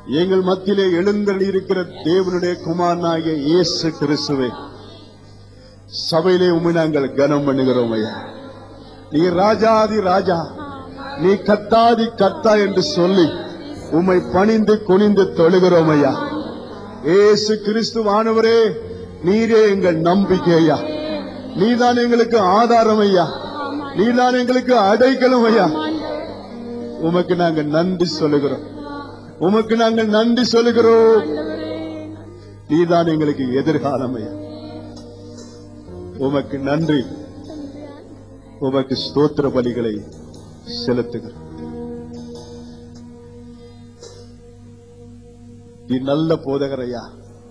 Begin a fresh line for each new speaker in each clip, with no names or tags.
எங்கள் மத்தியிலே எழுந்தருளி இருக்கிற தேவனுடைய குமாரனாகிய இயேசு கிறிஸ்துவே சபையிலே உண்மை நாங்கள் கனம் பண்ணுகிறோம் ஐயா நீ ராஜாதி ராஜா நீ கத்தாதி கத்தா என்று சொல்லி உம்மை பணிந்து குனிந்து தொழுகிறோம் ஐயா ஏசு கிறிஸ்துவானவரே நீரே எங்கள் நம்பிக்கை ஐயா நீதான் எங்களுக்கு ஆதாரம் ஐயா நீதான் எங்களுக்கு அடைக்கலம் ஐயா உமக்கு நாங்கள் நன்றி சொல்லுகிறோம் உமக்கு நாங்கள் நன்றி சொல்லுகிறோம் நீதான் எங்களுக்கு எதிர்காலம் ஐயா உமக்கு நன்றி உமக்கு ஸ்தோத்திர பலிகளை செலுத்துகிறோம் நீ நல்ல போதகர் ஐயா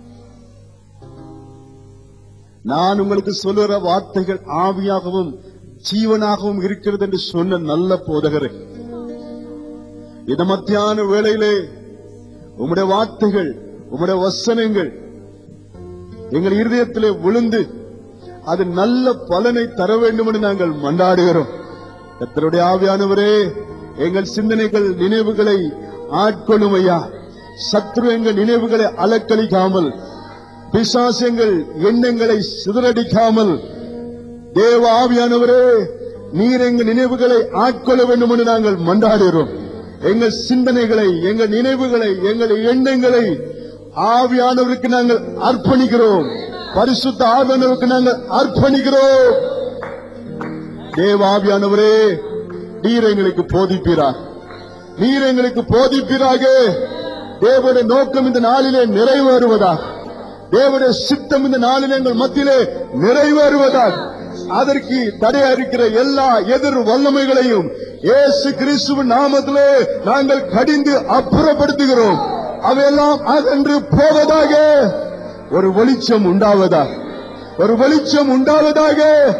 நான் உங்களுக்கு சொல்லுகிற வார்த்தைகள் ஆவியாகவும் ஜீவனாகவும் இருக்கிறது என்று சொன்ன நல்ல போதகரே இந்த மத்தியான வேளையிலே உம்முடைய வார்த்தைகள் உம்முடைய வசனங்கள் எங்கள் இருதயத்திலே விழுந்து அது நல்ல பலனை தர வேண்டும் என்று நாங்கள் மன்றாடுகிறோம் கர்த்தருடைய ஆவியானவரே எங்கள் சிந்தனைகள் நினைவுகளை ஆட்கொள்ளும் ஐயா சத்ரு எங்கள் நினைவுகளை அலக்களிக்காமல் பிசாசு எங்கள் எண்ணங்களை சிதறடிக்காமல் தேவ ஆவியானவரே நீர் எங்கள் நினைவுகளை ஆட்கொள்ள வேண்டும் என்று நாங்கள் மன்றாடுகிறோம் எங்கள் சிந்தனைகளை எங்கள் நினைவுகளை எங்கள் எண்ணங்களை ஆவியானவருக்கு நாங்கள் அர்ப்பணிக்கிறோம் பரிசுத்த ஆவியானவருக்கு நாங்கள் அர்ப்பணிக்கிறோம் தேவ ஆவியானவரே நீர் எங்களுக்கு போதிப்பீராக நீர் எங்களுக்கு போதிப்பீராக தேவனுடைய நோக்கம் இந்த நாளிலே நிறைவேறுவதாக தேவனுடைய சித்தம் இந்த நாளில் எங்கள் மத்தியிலே நிறைவேறுவதாக அதற்கு தடையா இருக்கிற எல்லா எதிர் வல்லமைகளையும் இயேசு கிறிஸ்துவின் நாமத்திலே நாங்கள் கடிந்து அப்புறப்படுத்துகிறோம் அவையெல்லாம் அகன்று போவதாக ஒரு வெளிச்சம் உண்டாவதாக ஒரு வெளிச்சம் உண்டாவதாக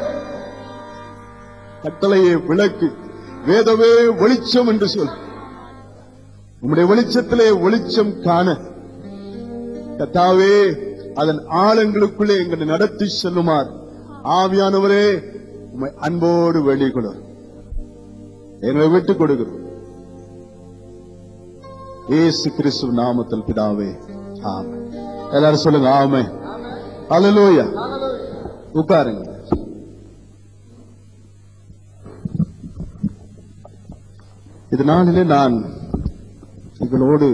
கட்டளையை விளக்கு வேதவே வெளிச்சம் என்று சொல் உம்முடைய வெளிச்சத்திலே வெளிச்சம் காண கத்தாவே அதன் ஆழங்களுக்குள்ளே எங்களை நடத்தி செல்லுமாறு ஆவியானவரே உம்மை அன்போடு வேண்டிக் கொள்ளும் எங்களை விட்டுக் கொடுக்கிறோம் இயேசு கிறிஸ்து நாமத்தில் பிதாவே ஆமென் எல்லாரும் சொல்லுங்க ஆமே அல்லேலூயா உட்காருங்க இது நாளிலே நான் உங்களோடு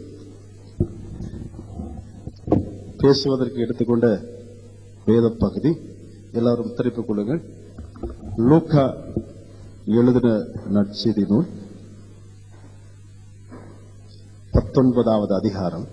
பேசுவதற்கு எடுத்துக்கொண்ட வேத பகுதி எல்லாரும் திருப்பிக் கொள்ளுங்கள் லூக்கா எழுதின நற்செய்தி நூல் பத்தொன்பதாவது அதிகாரம்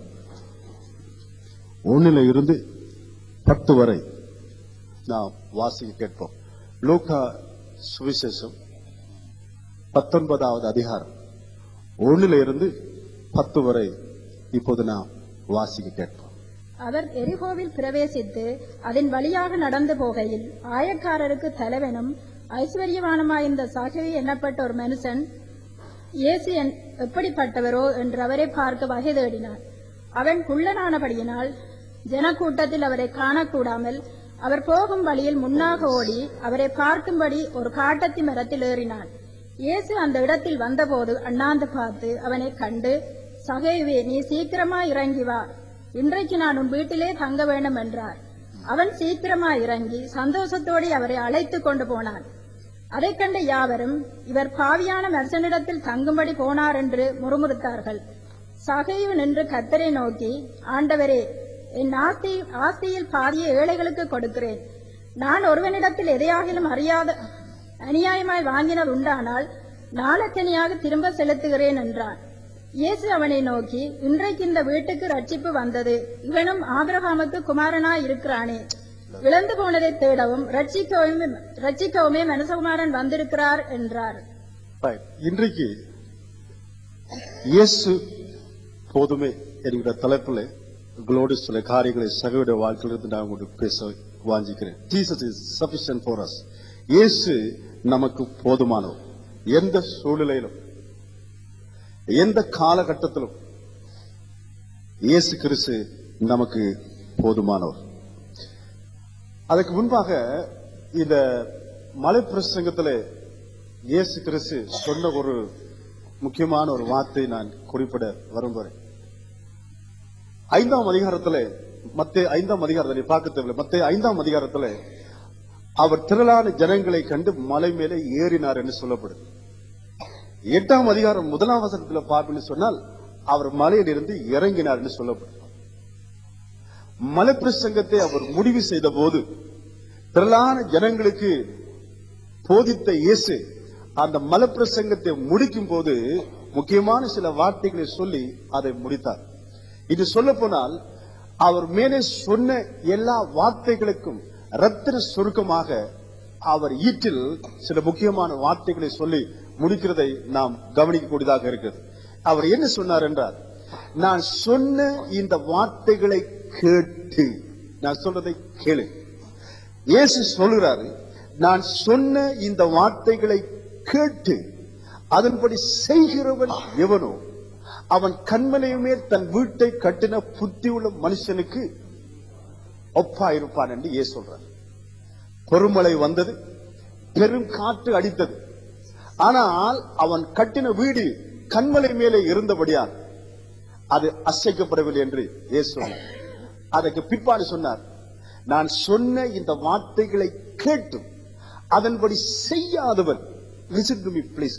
ஒன்னில இருந்து பத்து வரை நாம் வாசிக்க கேட்போம் லூக்கா சுவிசேஷம் பத்தொன்பதாவது அதிகாரம் ஒன்னில இருந்து பத்து வரை இப்போது நாம் வாசிக்க கேட்போம்
அவர் எரிகோவில் பிரவேசித்து அதன் வழியாக நடந்து போகையில் ஆயக்காரருக்கு தலைவனும் ஐஸ்வர்யவானுமாயிருந்த சாகவி எண்ணப்பட்ட ஒரு மனுஷன் இயேசு என்- எப்படிப்பட்டவரோ என்று அவரை பார்க்க வகை தேடினார் அவன் குள்ளனானபடியினால் ஜனக்கூட்டத்தில் அவரை காணக்கூடாமல் அவர் போகும் வழியில் முன்னாக ஓடி அவரை பார்க்கும்படி ஒரு காட்டத்தி மரத்தில் ஏறினான் இயேசு அந்த இடத்தில் வந்தபோது அண்ணாந்து பார்த்து அவனை கண்டு சகைவே நீ சீக்கிரமா இறங்கி வா இன்றைக்கு நான் உன் வீட்டிலே தங்க வேண்டும் என்றார் அவன் சீக்கிரமா இறங்கி சந்தோஷத்தோடு அவரை அழைத்துக் கொண்டு போனான் அதைக் கண்ட யாவரும் இவர் பாவியான மனுஷனிடத்தில் தங்கும்படி போனார் என்று முறுமுறுத்தார்கள் சகைவு நின்று கத்தரை நோக்கி ஆண்டவரே என் ஆஸ்தி ஆஸ்தியில் பாதியை ஏழைகளுக்கு கொடுக்கிறேன் நான் ஒருவனிடத்தில் எதையாகிலும் அறியாத அநியாயமாய் வாங்கினது உண்டானால் நாளத்தனியாக திரும்ப செலுத்துகிறேன் என்றான் இயேசு அவனை நோக்கி இன்றைக்கு இந்த வீட்டுக்கு ரட்சிப்பு வந்தது இவனும் ஆபிரகாமுக்கு குமாரனாய் இருக்கிறானே இழந்து போனதை தேடவும் ரட்சிக்கவும் ரட்சிக்கவுமே மனசகுமாரன் வந்திருக்கிறார் என்றார்
Right. இன்றைக்கு இயேசு போதுமே என்கிற தலைப்பில் உங்களோடு சில காரியங்களை சகோட வாழ்க்கையிலிருந்து நான் உங்களுக்கு பேச வாஞ்சிக்கிறேன் Jesus is sufficient for us இயேசு நமக்கு போதுமானவர் எந்த சூழ்நிலையிலும் எந்த காலகட்டத்திலும் இயேசு கிறிஸ்து நமக்கு போதுமானவர் அதுக்கு முன்பாக இந்த மலை பிரசங்கத்திலே இயேசு கிறிஸ்து சொன்ன ஒரு முக்கியமான ஒரு வார்த்தை நான் குறிப்பிட விரும்புகிறேன் ஐந்தாம் அதிகாரத்துல மத்தே ஐந்தாம் அதிகாரத்தை பார்க்க தேவையில்லை மத்தே ஐந்தாம் அதிகாரத்துல அவர் திரளான ஜனங்களை கண்டு மலை மேலே ஏறினார் என்று சொல்லப்படுது எட்டாம் அதிகாரம் முதலாம் வசனத்துல பார்ப்பேன்னு சொன்னால் அவர் மலையிலிருந்து இறங்கினார் என்று சொல்லப்படுது மலைப்பிரசங்கத்தை அவர் முடிவு செய்த போது திரளான ஜனங்களுக்கு போதித்த இயேசு அந்த மலப்பிரசங்கத்தை முடிக்கும் போது முக்கியமான சில வார்த்தைகளை சொல்லி அதை முடித்தார் இது சொல்ல போனால் அவர் மேலே சொன்ன எல்லா வார்த்தைகளுக்கும் ரத்தின சுருக்கமாக அவர் ஈட்டில் சில முக்கியமான வார்த்தைகளை சொல்லி முடிக்கிறதை நாம் கவனிக்கக்கூடியதாக இருக்கிறது அவர் என்ன சொன்னார் என்றார் நான் சொன்ன இந்த வார்த்தைகளை கேட்டு நான் சொல்றதை கேளு இயேசு சொல்கிறாரு நான் சொன்ன இந்த வார்த்தைகளை கேட்டு அதன்படி செய்கிறவன் எவனோ அவன் கண்மலையுமே தன் வீட்டை கட்டின புத்தி உள்ள மனுஷனுக்கு ஒப்பாயிருப்பான் என்று இயேசு சொல்றார் பெருமழை வந்தது பெரும் காற்று அடித்தது ஆனால் அவன் கட்டின வீடு கண்மலை மேலே இருந்தபடியால் அது அசைக்கப்படவில்லை என்று இயேசு சொன்னார் அதற்கு பிற்பாடு சொன்னார் நான் சொன்ன இந்த வார்த்தைகளை கேட்டும் அதன்படி செய்யாதவன் லிசன் டு மீ ப்ளீஸ்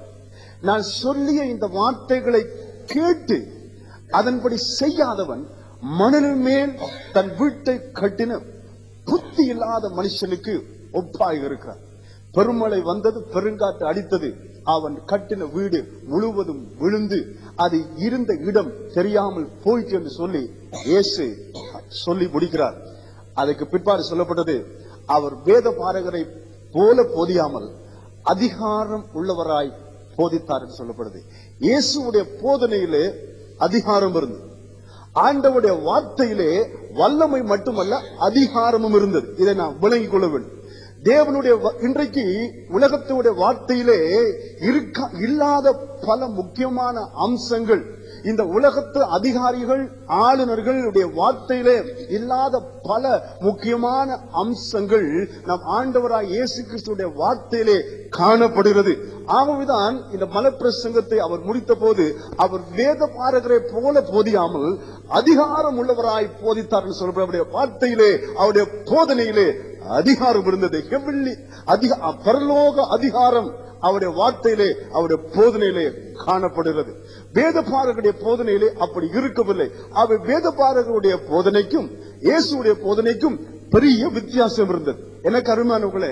நான் சொல்லிய இந்த வார்த்தைகளை கேட்டு அதன்படி செய்யாதவன் மணலின் மேல் தன் வீட்டை கட்டின புத்தி இல்லாத மனுஷனுக்கு ஒப்பாக இருக்கிறார் பெருமழை வந்தது பெருங்காற்று அடித்தது அவன் கட்டின வீடு முழுவதும் விழுந்து அது இருந்த இடம் தெரியாமல் போயிற்று என்று சொல்லி இயேசு சொல்லி முடிக்கிறார் அதுக்கு பிற்பாடு சொல்லப்பட்டது அவர் வேத பாரகரை போல போதியாமல் அதிகாரம் உள்ளவராய் போதித்தார் என்று சொல்லப்படுது இயேசுவுடைய போதனையிலே அதிகாரம் இருந்தது ஆண்டவுடைய வார்த்தையிலே வல்லமை மட்டுமல்ல அதிகாரமும் இருந்தது இதை நாம் விளங்கிக் கொள்ள வேண்டும் தேவனுடைய வ- இன்றைக்கு உலகத்தினுடைய வார்த்தையிலே இருக்க இல்லாத பல முக்கியமான அம்சங்கள் இந்த உலகத்து அதிகாரிகள் ஆளுநர்களுடைய வார்த்தையிலே இல்லாத பல முக்கியமான அம்சங்கள் நம் ஆண்டவராய் இயேசு கிறிஸ்துடைய வார்த்தையிலே காணப்படுகிறது ஆகவேதான் இந்த மலப்பிரசங்கத்தை அவர் முடித்த போது அவர் வேத பாரகரை போல போதியாமல் அதிகாரம் உள்ளவராய் போதித்தார் என்று சொல்லப்படுற அவருடைய வார்த்தையிலே அவருடைய போதனையிலே அதிகாரம் இருந்தது ஹெவன்லி அதிக பரலோக அதிகாரம் அவருடைய வார்த்தையிலே அவருடைய போதனையிலே காணப்படுகிறது வேதபாரகருடைய போதனையிலே அப்படி இருக்கவில்லை அவர் வேதபாரகருடைய போதனைக்கும் இயேசுடைய போதனைக்கும் பெரிய வித்தியாசம் இருந்தது எனக்கு அருமையானவர்களே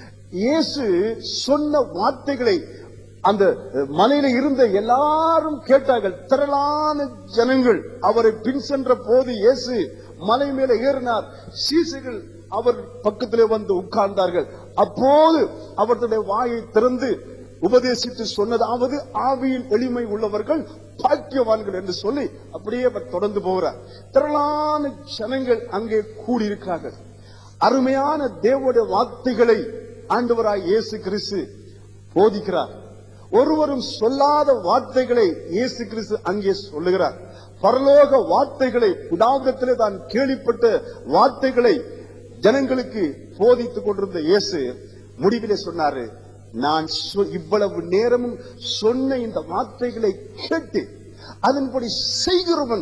இயேசு சொன்ன வார்த்தைகளை அந்த மலையில இருந்த எல்லாரும் கேட்டார்கள் திரளான ஜனங்கள் அவரை பின் சென்ற போது இயேசு மலை மேல ஏறினார் சீசைகள் அவர் பக்கத்திலே வந்து உட்கார்ந்தார்கள் அப்போது அவர்களுடைய வாயை திறந்து உபதேசித்து சொன்னதாவது ஆவியில் எளிமை உள்ளவர்கள் பாக்கியவான்கள் என்று சொல்லி அப்படியே அவர் தொடர்ந்து போகிறார் திரளான ஜனங்கள் அங்கே கூடியிருக்கிறார்கள் அருமையான தேவனுடைய வார்த்தைகளை ஆண்டவராய் இயேசு கிறிஸ்து போதிக்கிறார் ஒருவரும் சொல்லாத வார்த்தைகளை இயேசு கிறிஸ்து அங்கே சொல்லுகிறார் பரலோக வார்த்தைகளை உடாவிடத்திலே தான் கேள்விப்பட்ட வார்த்தைகளை ஜனங்களுக்கு போதித்துக் கொண்டிருந்த இயேசு முடிவிலே சொன்னாரு நான் சொ- இவ்வளவு நேரமும் சொன்ன இந்த வார்த்தைகளை கேட்டு அதன்படி செய்கிறவன்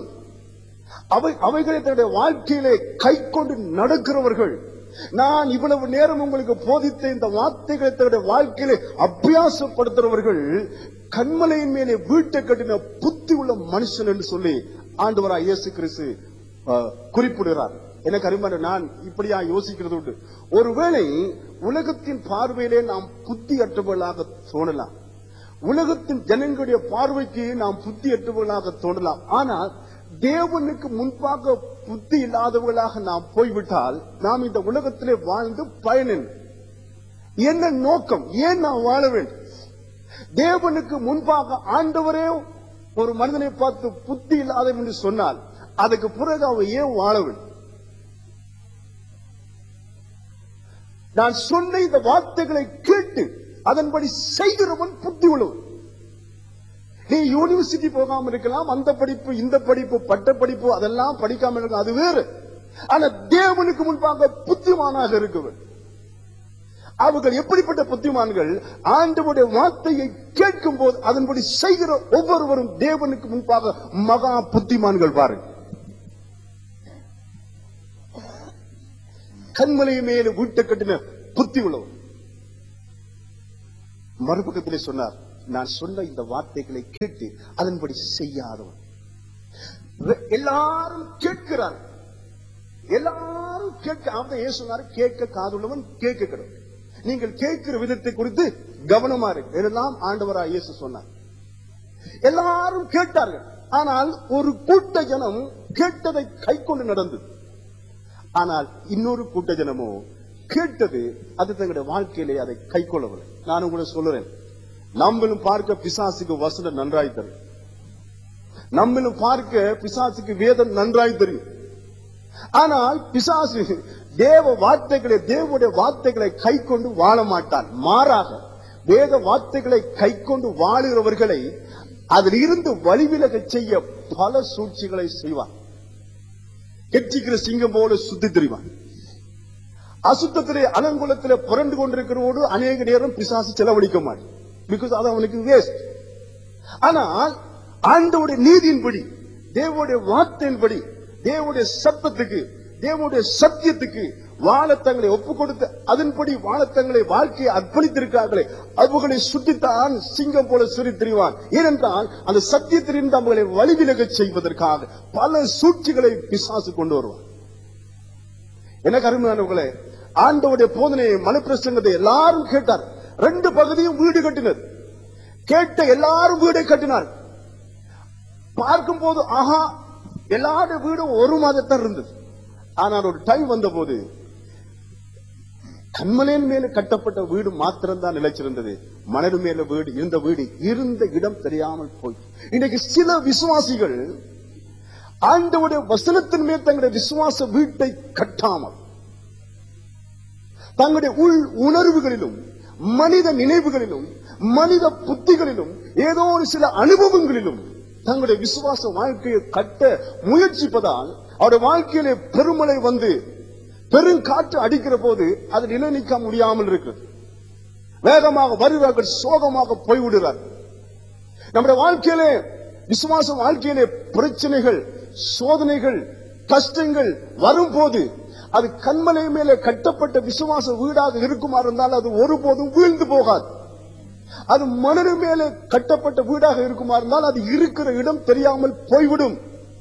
அவை அவைகளை தன்னுடைய வாழ்க்கையிலே கை கொண்டு நடக்கிறவர்கள் நான் இவ்வளவு நேரம் உங்களுக்கு போதித்த இந்த வார்த்தைகளை தன்னுடைய வாழ்க்கையிலே அபியாசப்படுத்துறவர்கள் கண்மலையின் மேலே வீட்டை கட்டின புத்தி உள்ள மனுஷன் என்று சொல்லி ஆண்டவராய் இயேசு கிறிஸ்து அஹ், குறிப்பிடுகிறார் எனக்கு அருமையான நான் இப்படியா யோசிக்கிறது உண்டு ஒருவேளை உலகத்தின் பார்வையிலே நாம் புத்தியற்றவர்களாக தோணலாம் உலகத்தின் ஜனங்களுடைய பார்வைக்கு நாம் புத்தியற்றவர்களாக தோணலாம் ஆனால் தேவனுக்கு முன்பாக புத்தி இல்லாதவர்களாக நாம் போய்விட்டால் நாம் இந்த உலகத்திலே வாழ்ந்து பயன் என்ன? என்ன நோக்கம் ஏன் நாம் வாழ வேண்டும் தேவனுக்கு முன்பாக ஆண்டவரே ஒரு மனிதனை பார்த்து புத்தி இல்லாதவன் என்று சொன்னால் அதுக்கு பிறகு அவன் ஏன் வாழ வேண்டும் நான் சொன்ன இந்த வார்த்தைகளை கேட்டு அதன்படி செய்கிறவன் புத்தி உள்ளவன் நீ யூனிவர்சிட்டி போகாம இருக்கலாம் அந்த படிப்பு இந்த படிப்பு பட்ட படிப்பு அதெல்லாம் படிக்காம இருக்கலாம் அது வேறு ஆனா தேவனுக்கு முன்பாக புத்திமானாக இருக்கவன் அவர்கள் எப்படிப்பட்ட புத்திமான்கள் ஆண்டவருடைய வார்த்தையை கேட்கும் போது அதன்படி செய்கிற ஒவ்வொருவரும் தேவனுக்கு முன்பாக மகா புத்திமான்கள் பாருங்க கண்மலை மேல வீட்டை கட்டின புத்தி உள்ளவன் மறுபக்கத்திலே சொன்னார் நான் சொன்ன இந்த வார்த்தைகளை கேட்டு அதன்படி செய்யாதவன் ரெ- எல்லாரும் கேட்கிறார் எல்லாரும் கேட்க அவன் ஏன் சொன்னாரு கேட்க காதுள்ளவன் கேட்க கடவுள் நீங்கள் கேட்கிற விதத்தை குறித்து கவனமா இருக்கு இதெல்லாம் ஆண்டவராய் இயேசு சொன்னார் எல்லாரும் கேட்டார்கள் ஆனால் ஒரு கூட்ட ஜனம் கேட்டதை கை கொண்டு நடந்தது ஆனால் இன்னொரு கூட்ட ஜனமோ கேட்டது அது தங்களுடைய வாழ்க்கையிலே அதை கை கொள்ளவில்லை நான் உங்களை சொல்லுறேன் நம்மளும் பார்க்க பிசாசுக்கு வசனம் நன்றாய் தரும் நம்மளும் பார்க்க பிசாசுக்கு வேதம் நன்றாய் தெரியும் ஆனால் பிசாசு தேவ வார்த்தைகளை தேவனுடைய வார்த்தைகளை கை கொண்டு வாழ மாட்டான் மாறாக வேத வார்த்தைகளை கை கொண்டு வாழுகிறவர்களை அதில் இருந்து வழிவிலகச் செய்ய பல சூழ்ச்சிகளை செய்வான் கெட்டிக்கிற சிங்கம் போல சுத்தி திரிவான் அசுத்தத்திலே அலங்குலத்திலே புரண்டு கொண்டிருக்கிறவோடு அநேக நேரம் பிசாசு செலவழிக்க மாட்டான் பிகாஸ் அது அவனுக்கு வேஸ்ட் ஆனால் ஆண்டவுடைய நீதியின்படி தேவனுடைய வார்த்தையின்படி தேவனுடைய சத்தத்துக்கு தேவனுடைய சத்தியத்துக்கு வாழத்தங்களை ஒப்பு கொடுத்து அதன்படி வாழத்தங்களை வாழ்க்கையை அர்ப்பணித்திருக்கிறார்களே அவர்களை சுட்டித்தான் சிங்கம் போல சுரி திரிவான் ஏனென்றால் அந்த சத்தியத்திலிருந்து அவர்களை வழிவிலகச் செய்வதற்காக பல சூழ்ச்சிகளை பிசாசு கொண்டு வருவான் எனக்கு அருமையானவர்களே ஆண்டவுடைய போதனையை மலைப்பிரசங்கத்தை எல்லாரும் கேட்டார் ரெண்டு பகுதியும் வீடு கட்டினது கேட்ட எல்லாரும் வீடை கட்டினார் பார்க்கும் போது ஆஹா எல்லாருடைய வீடும் ஒரு மாதத்தான் இருந்தது ஆனால் ஒரு டைம் வந்த போது கண்மலையின் மேல கட்டப்பட்ட வீடு மாத்திரம்தான் நிலைச்சிருந்தது மணல் மேல வீடு இருந்த வீடு இருந்த இடம் தெரியாமல் போய் இன்னைக்கு சில விசுவாசிகள் ஆண்டவுடைய வசனத்தின் மேல் தங்களுடைய விசுவாச வீட்டை கட்டாமல் தங்களுடைய உள் உணர்வுகளிலும் மனித நினைவுகளிலும் மனித புத்திகளிலும் ஏதோ ஒரு சில அனுபவங்களிலும் தங்களுடைய விசுவாச வாழ்க்கையை கட்ட முயற்சிப்பதால் அவருடைய வாழ்க்கையிலே பெருமழை வந்து பெருங்காற்று அடிக்கிற போது அது நிலைநிற்க முடியாமல் இருக்கிறது வேகமாக வருவார்கள் சோகமாக போய்விடுறார் நம்முடைய வாழ்க்கையிலே விசுவாச வாழ்க்கையிலே பிரச்சனைகள் சோதனைகள் கஷ்டங்கள் வரும்போது அது கண்மலை மேலே கட்டப்பட்ட விசுவாச வீடாக இருக்குமா இருந்தால் அது ஒருபோதும் வீழ்ந்து போகாது அது மணல் மேலே கட்டப்பட்ட வீடாக இருக்குமா இருந்தால் அது இருக்கிற இடம் தெரியாமல் போய்விடும்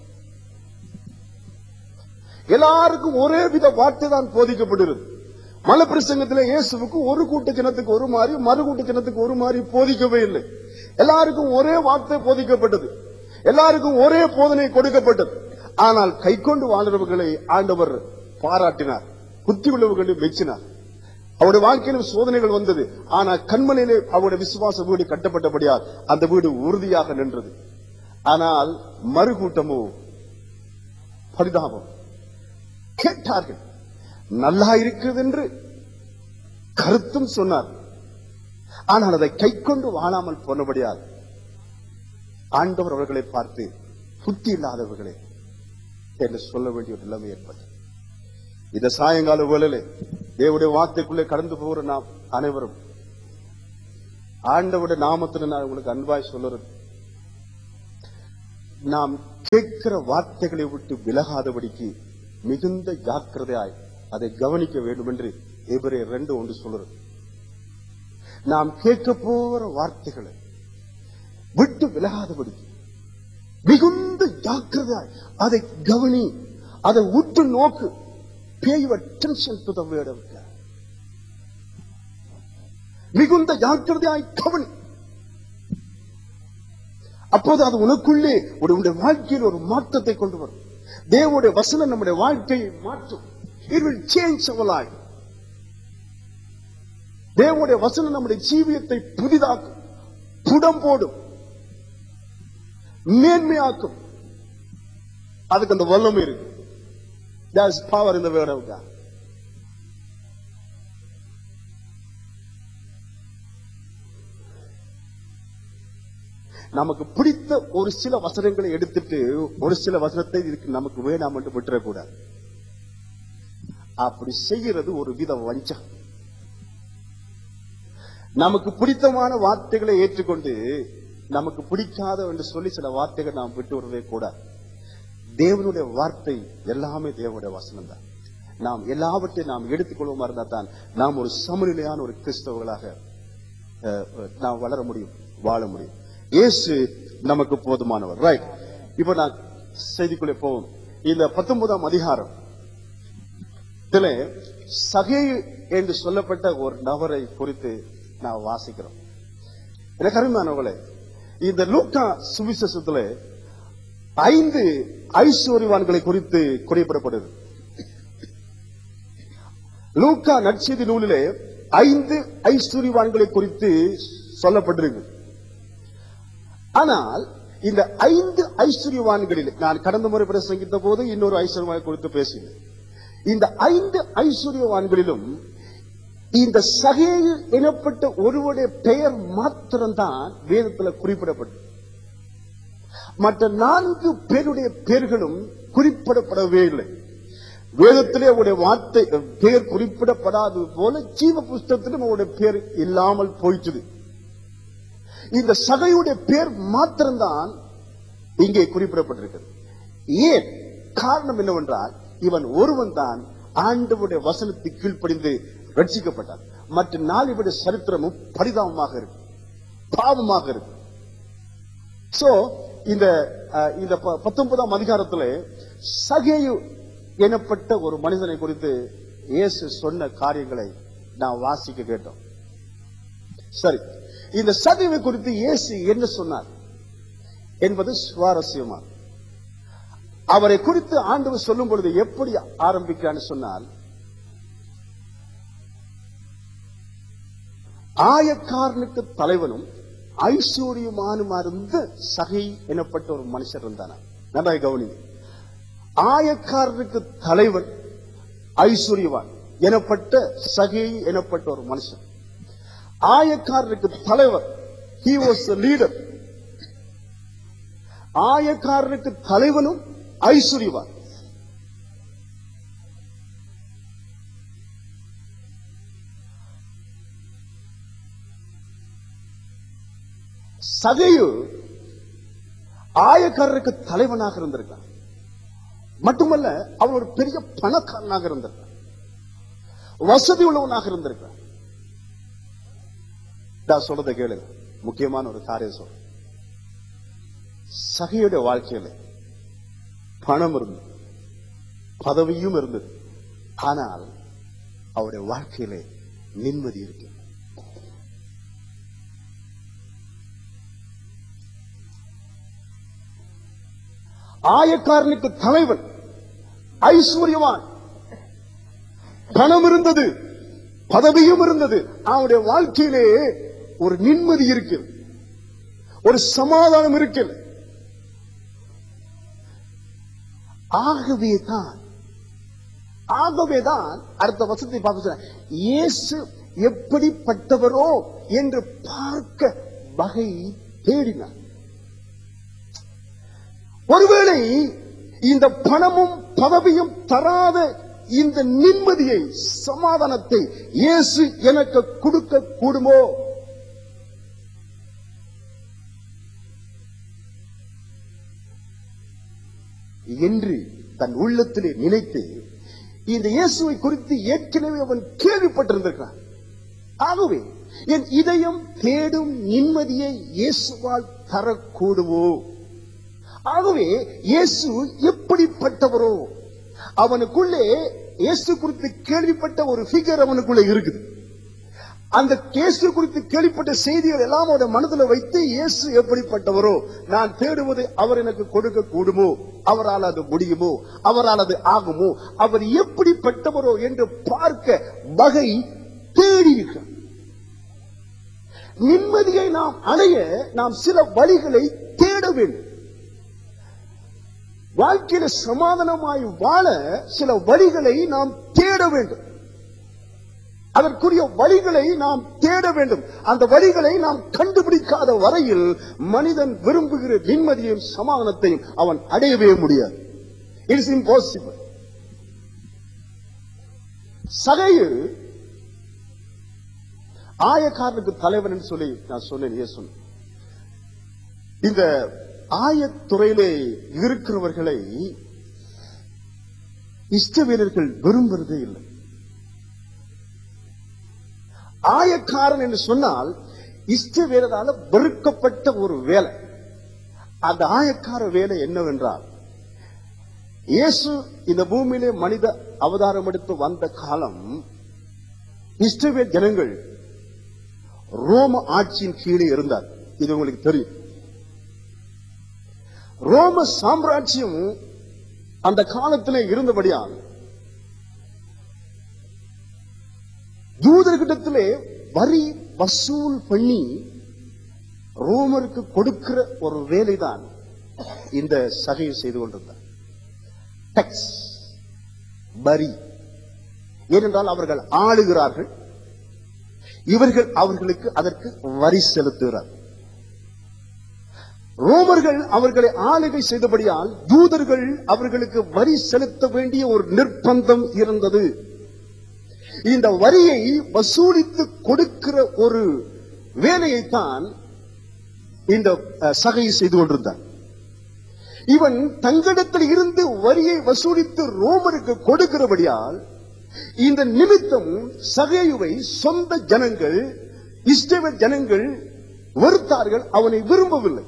எல்லாருக்கும் ஒரே வித வார்த்தை தான் போதிக்கப்படுகிறது மலப்பிரசங்கத்திலே இயேசுவுக்கு ஒரு கூட்ட ஜனத்துக்கு ஒரு மாதிரி மறு கூட்ட ஜனத்துக்கு ஒரு மாதிரி போதிக்கவே இல்லை எல்லாருக்கும் ஒரே வார்த்தை போதிக்கப்பட்டது எல்லாருக்கும் ஒரே போதனை கொடுக்கப்பட்டது ஆனால் கை கொண்டு வாழ்றவர்களை ஆண்டவர் பாராட்டினார் புத்தி உள்ளவர்களை மெச்சினார் அவருடைய வாழ்க்கையிலும் சோதனைகள் வந்தது ஆனால் கண்மலையிலே அவருடைய விசுவாச வீடு கட்டப்பட்டபடியால் அந்த வீடு உறுதியாக நின்றது ஆனால் மறுகூட்டமோ பரிதாபம் கேட்டார்கள் நல்லா இருக்கிறது என்று கருத்தும் சொன்னார் ஆனால் அதை கை கொண்டு வாழாமல் போனபடியால் ஆண்டவர் அவர்களை பார்த்து புத்தி இல்லாதவர்களே என்று சொல்ல வேண்டிய ஒரு நிலைமை ஏற்பட்டது இந்த சாயங்கால வேளையிலே தேவனுடைய வார்த்தைக்குள்ளே கடந்து போகிற நாம் அனைவரும் ஆண்டவருடைய நாமத்தில் நான் உங்களுக்கு அன்பாய் சொல்லுறது நாம் கேட்கிற வார்த்தைகளை விட்டு விலகாதபடிக்கு மிகுந்த ஜாக்கிரதையாய் அதை கவனிக்க வேண்டும் என்று எபிரே ரெண்டு ஒன்று சொல்றது நாம் கேட்க போற வார்த்தைகளை விட்டு விலகாதபடிக்கு மிகுந்த ஜாக்கிரதையாய் அதை கவனி அதை உற்று நோக்கு pay your attention to the word of God. மிகுந்த ஜாக்கிரதையாய் கவனி அப்போது அது உனக்குள்ளே ஒரு உன்னுடைய வாழ்க்கையில் ஒரு மாற்றத்தை கொண்டு வரும் தேவனுடைய வசனம் நம்முடைய வாழ்க்கையை மாற்றும் it will change our life தேவனுடைய வசனம் நம்முடைய ஜீவியத்தை புதிதாக்கும் புடம் போடும் மேன்மையாக்கும் அதுக்கு அந்த வல்லமை இருக்கு There's power in the word of God. நமக்கு பிடித்த ஒரு சில வசனங்களை எடுத்துட்டு ஒரு சில வசனத்தை இதுக்கு நமக்கு வேணாம் என்று விட்டுறக்கூடாது அப்படி செய்கிறது ஒரு வித வஞ்சம் நமக்கு பிடித்தமான வார்த்தைகளை ஏற்றுக்கொண்டு நமக்கு பிடிக்காத என்று சொல்லி சில வார்த்தைகள் நாம் விட்டு விடவே கூடாது தேவனுடைய வார்த்தை எல்லாமே தேவனுடைய வசனம் தான் நாம் எல்லாவற்றையும் நாம் எடுத்துக்கொள்வோமா இருந்தா தான் நாம் ஒரு சமநிலையான ஒரு கிறிஸ்தவர்களாக அஹ், அஹ், நாம் வளர முடியும் வாழ முடியும் இயேசு நமக்கு போதுமானவர் ரைட் இப்ப நான் செய்திக்குள்ளே போவோம் இந்த பத்தொன்பதாம் அதிகாரம் இதுல சகை என்று சொல்லப்பட்ட ஒரு நபரை குறித்து நான் வாசிக்கிறோம் எனக்கு அருமையானவர்களே இந்த லூக்கா சுவிசேஷத்துல ஐந்து ஐஸ்வர்யவான்களை குறித்து குறிப்பிடப்படுது லூக்கா நற்செய்தி நூலிலே ஐந்து ஐஸ்வர்யவான்களை குறித்து சொல்லப்பட்டிருக்கு ஆனால் இந்த ஐந்து ஐஸ்வர்யவான்களில் நான் கடந்த முறை பிரசங்கித்த போது இன்னொரு ஐஸ்வர்யவான் குறித்து பேசினேன் இந்த ஐந்து ஐஸ்வர்யவான்களிலும் இந்த சகேயு எனப்பட்ட ஒருவருடைய பெயர் மாத்திரம்தான் வேதத்துல குறிப்பிடப்பட்டது மற்ற நான்கு பேருடைய பெயர்களும் குறிப்பிடப்படவே இல்லை வேதத்திலே அவருடைய வார்த்தை பெயர் குறிப்பிடப்படாதது போல ஜீவ புஸ்தகத்திலும் அவருடைய பெயர் இல்லாமல் போயிட்டது இந்த சகையுடைய பெயர் மாத்திரம்தான் இங்கே குறிப்பிடப்பட்டிருக்கிறது ஏன் காரணம் என்னவென்றால் இவன் ஒருவன் தான் ஆண்டவருடைய வசனத்தை கீழ்ப்படிந்து ரட்சிக்கப்பட்டான் மற்ற நாளினுடைய சரித்திரமும் பரிதாபமாக இருக்கு பாவமாக இருக்கு சோ இந்த அஹ், இந்த ப- பத்தொன்பதாம் அதிகாரத்துல சகேயு எனப்பட்ட ஒரு மனிதனை குறித்து இயேசு சொன்ன காரியங்களை நான் வாசிக்க கேட்டோம் சரி இந்த சகைவை குறித்து இயேசு என்ன சொன்னார் என்பது சுவாரஸ்யமா அவரை குறித்து ஆண்டவர் சொல்லும் பொழுது எப்படி ஆரம்பிக்கிறான்னு சொன்னால் ஆயக்காரனுக்கு தலைவனும் ஐஸ்வர்யமானுமா இருந்த சகை எனப்பட்ட ஒரு மனுஷர் இருந்தானா நன்றாக கவனி ஆயக்காரனுக்கு தலைவன் ஐஸ்வர்யவான் எனப்பட்ட சகை எனப்பட்ட ஒரு மனுஷன் ஆயக்காரனுக்கு தலைவர் he was the leader ஆயக்காரனுக்கு தலைவனும் ஐஸ்வர்யவான் சகையு ஆயக்காரருக்கு தலைவனாக இருந்திருக்கான் மட்டுமல்ல அவன் ஒரு பெரிய பணக்காரனாக இருந்திருக்கான் வசதி உள்ளவனாக இருந்திருக்கான் நான் சொல்றதை கேளு முக்கியமான ஒரு காரியம் சொல்றேன் சகையுடைய வாழ்க்கையில பணம் இருந்தது பதவியும் இருந்தது ஆனால் அவருடைய வாழ்க்கையிலே நிம்மதி இருக்கு ஆயக்காரனுக்கு தலைவன் ஐஸ்வர்யவான் பணம் இருந்தது பதவியும் இருந்தது அவனுடைய வாழ்க்கையிலே ஒரு நிம்மதி இருக்கு ஒரு சமாதானம் இருக்கு ஆகவேதான் ஆகவேதான் அடுத்த வசத்தை பார்க்க சொல்றேன். இயேசு எப்படிப்பட்டவரோ என்று பார்க்க வகை தேடினார் ஒருவேளை இந்த பணமும் பதவியும் தராத இந்த நிம்மதியை சமாதானத்தை இயேசு எனக்கு கொடுக்க கூடுமோ என்று தன் உள்ளத்திலே நினைத்து இந்த இயேசுவை குறித்து ஏற்கனவே அவன் கேள்விப்பட்டிருந்திருக்கிறான் ஆகவே என் இதயம் தேடும் நிம்மதியை இயேசுவால் தரக்கூடுமோ ஆகவே இயேசு எப்படிப்பட்டவரோ அவனுக்குள்ளே இயேசு குறித்து கேள்விப்பட்ட ஒரு ஃபிகர் அவனுக்குள்ளே இருக்குது அந்த கேசு குறித்து கேள்விப்பட்ட செய்திகள் எல்லாம் அவருடைய மனதில் வைத்து இயேசு எப்படிப்பட்டவரோ நான் தேடுவது அவர் எனக்கு கொடுக்க கூடுமோ அவரால் அது முடியுமோ அவரால் அது ஆகுமோ அவர் எப்படிப்பட்டவரோ என்று பார்க்க வகை தேடி இருக்கிறார். நிம்மதியை நாம் அடைய நாம் சில வழிகளை தேட வேண்டும் வாழ்க்கையில சமாதானமாய் வாழ சில வழிகளை நாம் தேட வேண்டும் அதற்குரிய வழிகளை நாம் தேட வேண்டும் அந்த வழிகளை நாம் கண்டுபிடிக்காத வரையில் மனிதன் விரும்புகிற நிம்மதியையும் சமாதானத்தையும் அவன் அடையவே முடியாது இட்ஸ் இம்பாசிபிள் சகையு ஆயக்காரனுக்கு தலைவன் என்று சொல்லி நான் சொன்னேன் இயேசு இந்த ஆயத்துறையிலே இருக்கிறவர்களை இஷ்டவீரர்கள் விரும்புறதே இல்லை ஆயக்காரன் என்று சொன்னால் இஷ்ட வீரரால வெறுக்கப்பட்ட ஒரு வேலை அந்த ஆயக்கார வேலை என்னவென்றால் இயேசு இந்த பூமியிலே மனித அவதாரம் எடுத்து வந்த காலம் இஸ்ரவேல் ஜனங்கள் ரோம ஆட்சியின் கீழே இருந்தார் இது உங்களுக்கு தெரியும் ரோம சாம்ராஜ்யம் அந்த காலத்திலே இருந்தபடியால் யூதர்கிட்டத்திலே வரி வசூல் பண்ணி ரோமருக்கு கொடுக்கிற ஒரு வேலைதான் இந்த சகை செய்து கொண்டிருந்தார் டெக்ஸ் வரி ஏனென்றால் அவர்கள் ஆளுகிறார்கள் இவர்கள் அவர்களுக்கு அதற்கு வரி செலுத்துகிறார் ரோமர்கள் அவர்களை ஆளுகை செய்தபடியால் யூதர்கள் அவர்களுக்கு வரி செலுத்த வேண்டிய ஒரு நிர்பந்தம் இருந்தது இந்த வரியை வசூலித்து கொடுக்கிற ஒரு வேலையைத்தான் இந்த அஹ், சகை செய்து கொண்டிருந்தார் இவன் தங்களிடத்தில் இருந்து வரியை வசூலித்து ரோமருக்கு கொடுக்கிறபடியால் இந்த நிமித்தம் சகையுவை சொந்த ஜனங்கள் இஸ்ரவேல் ஜனங்கள் வெறுத்தார்கள் அவனை விரும்பவில்லை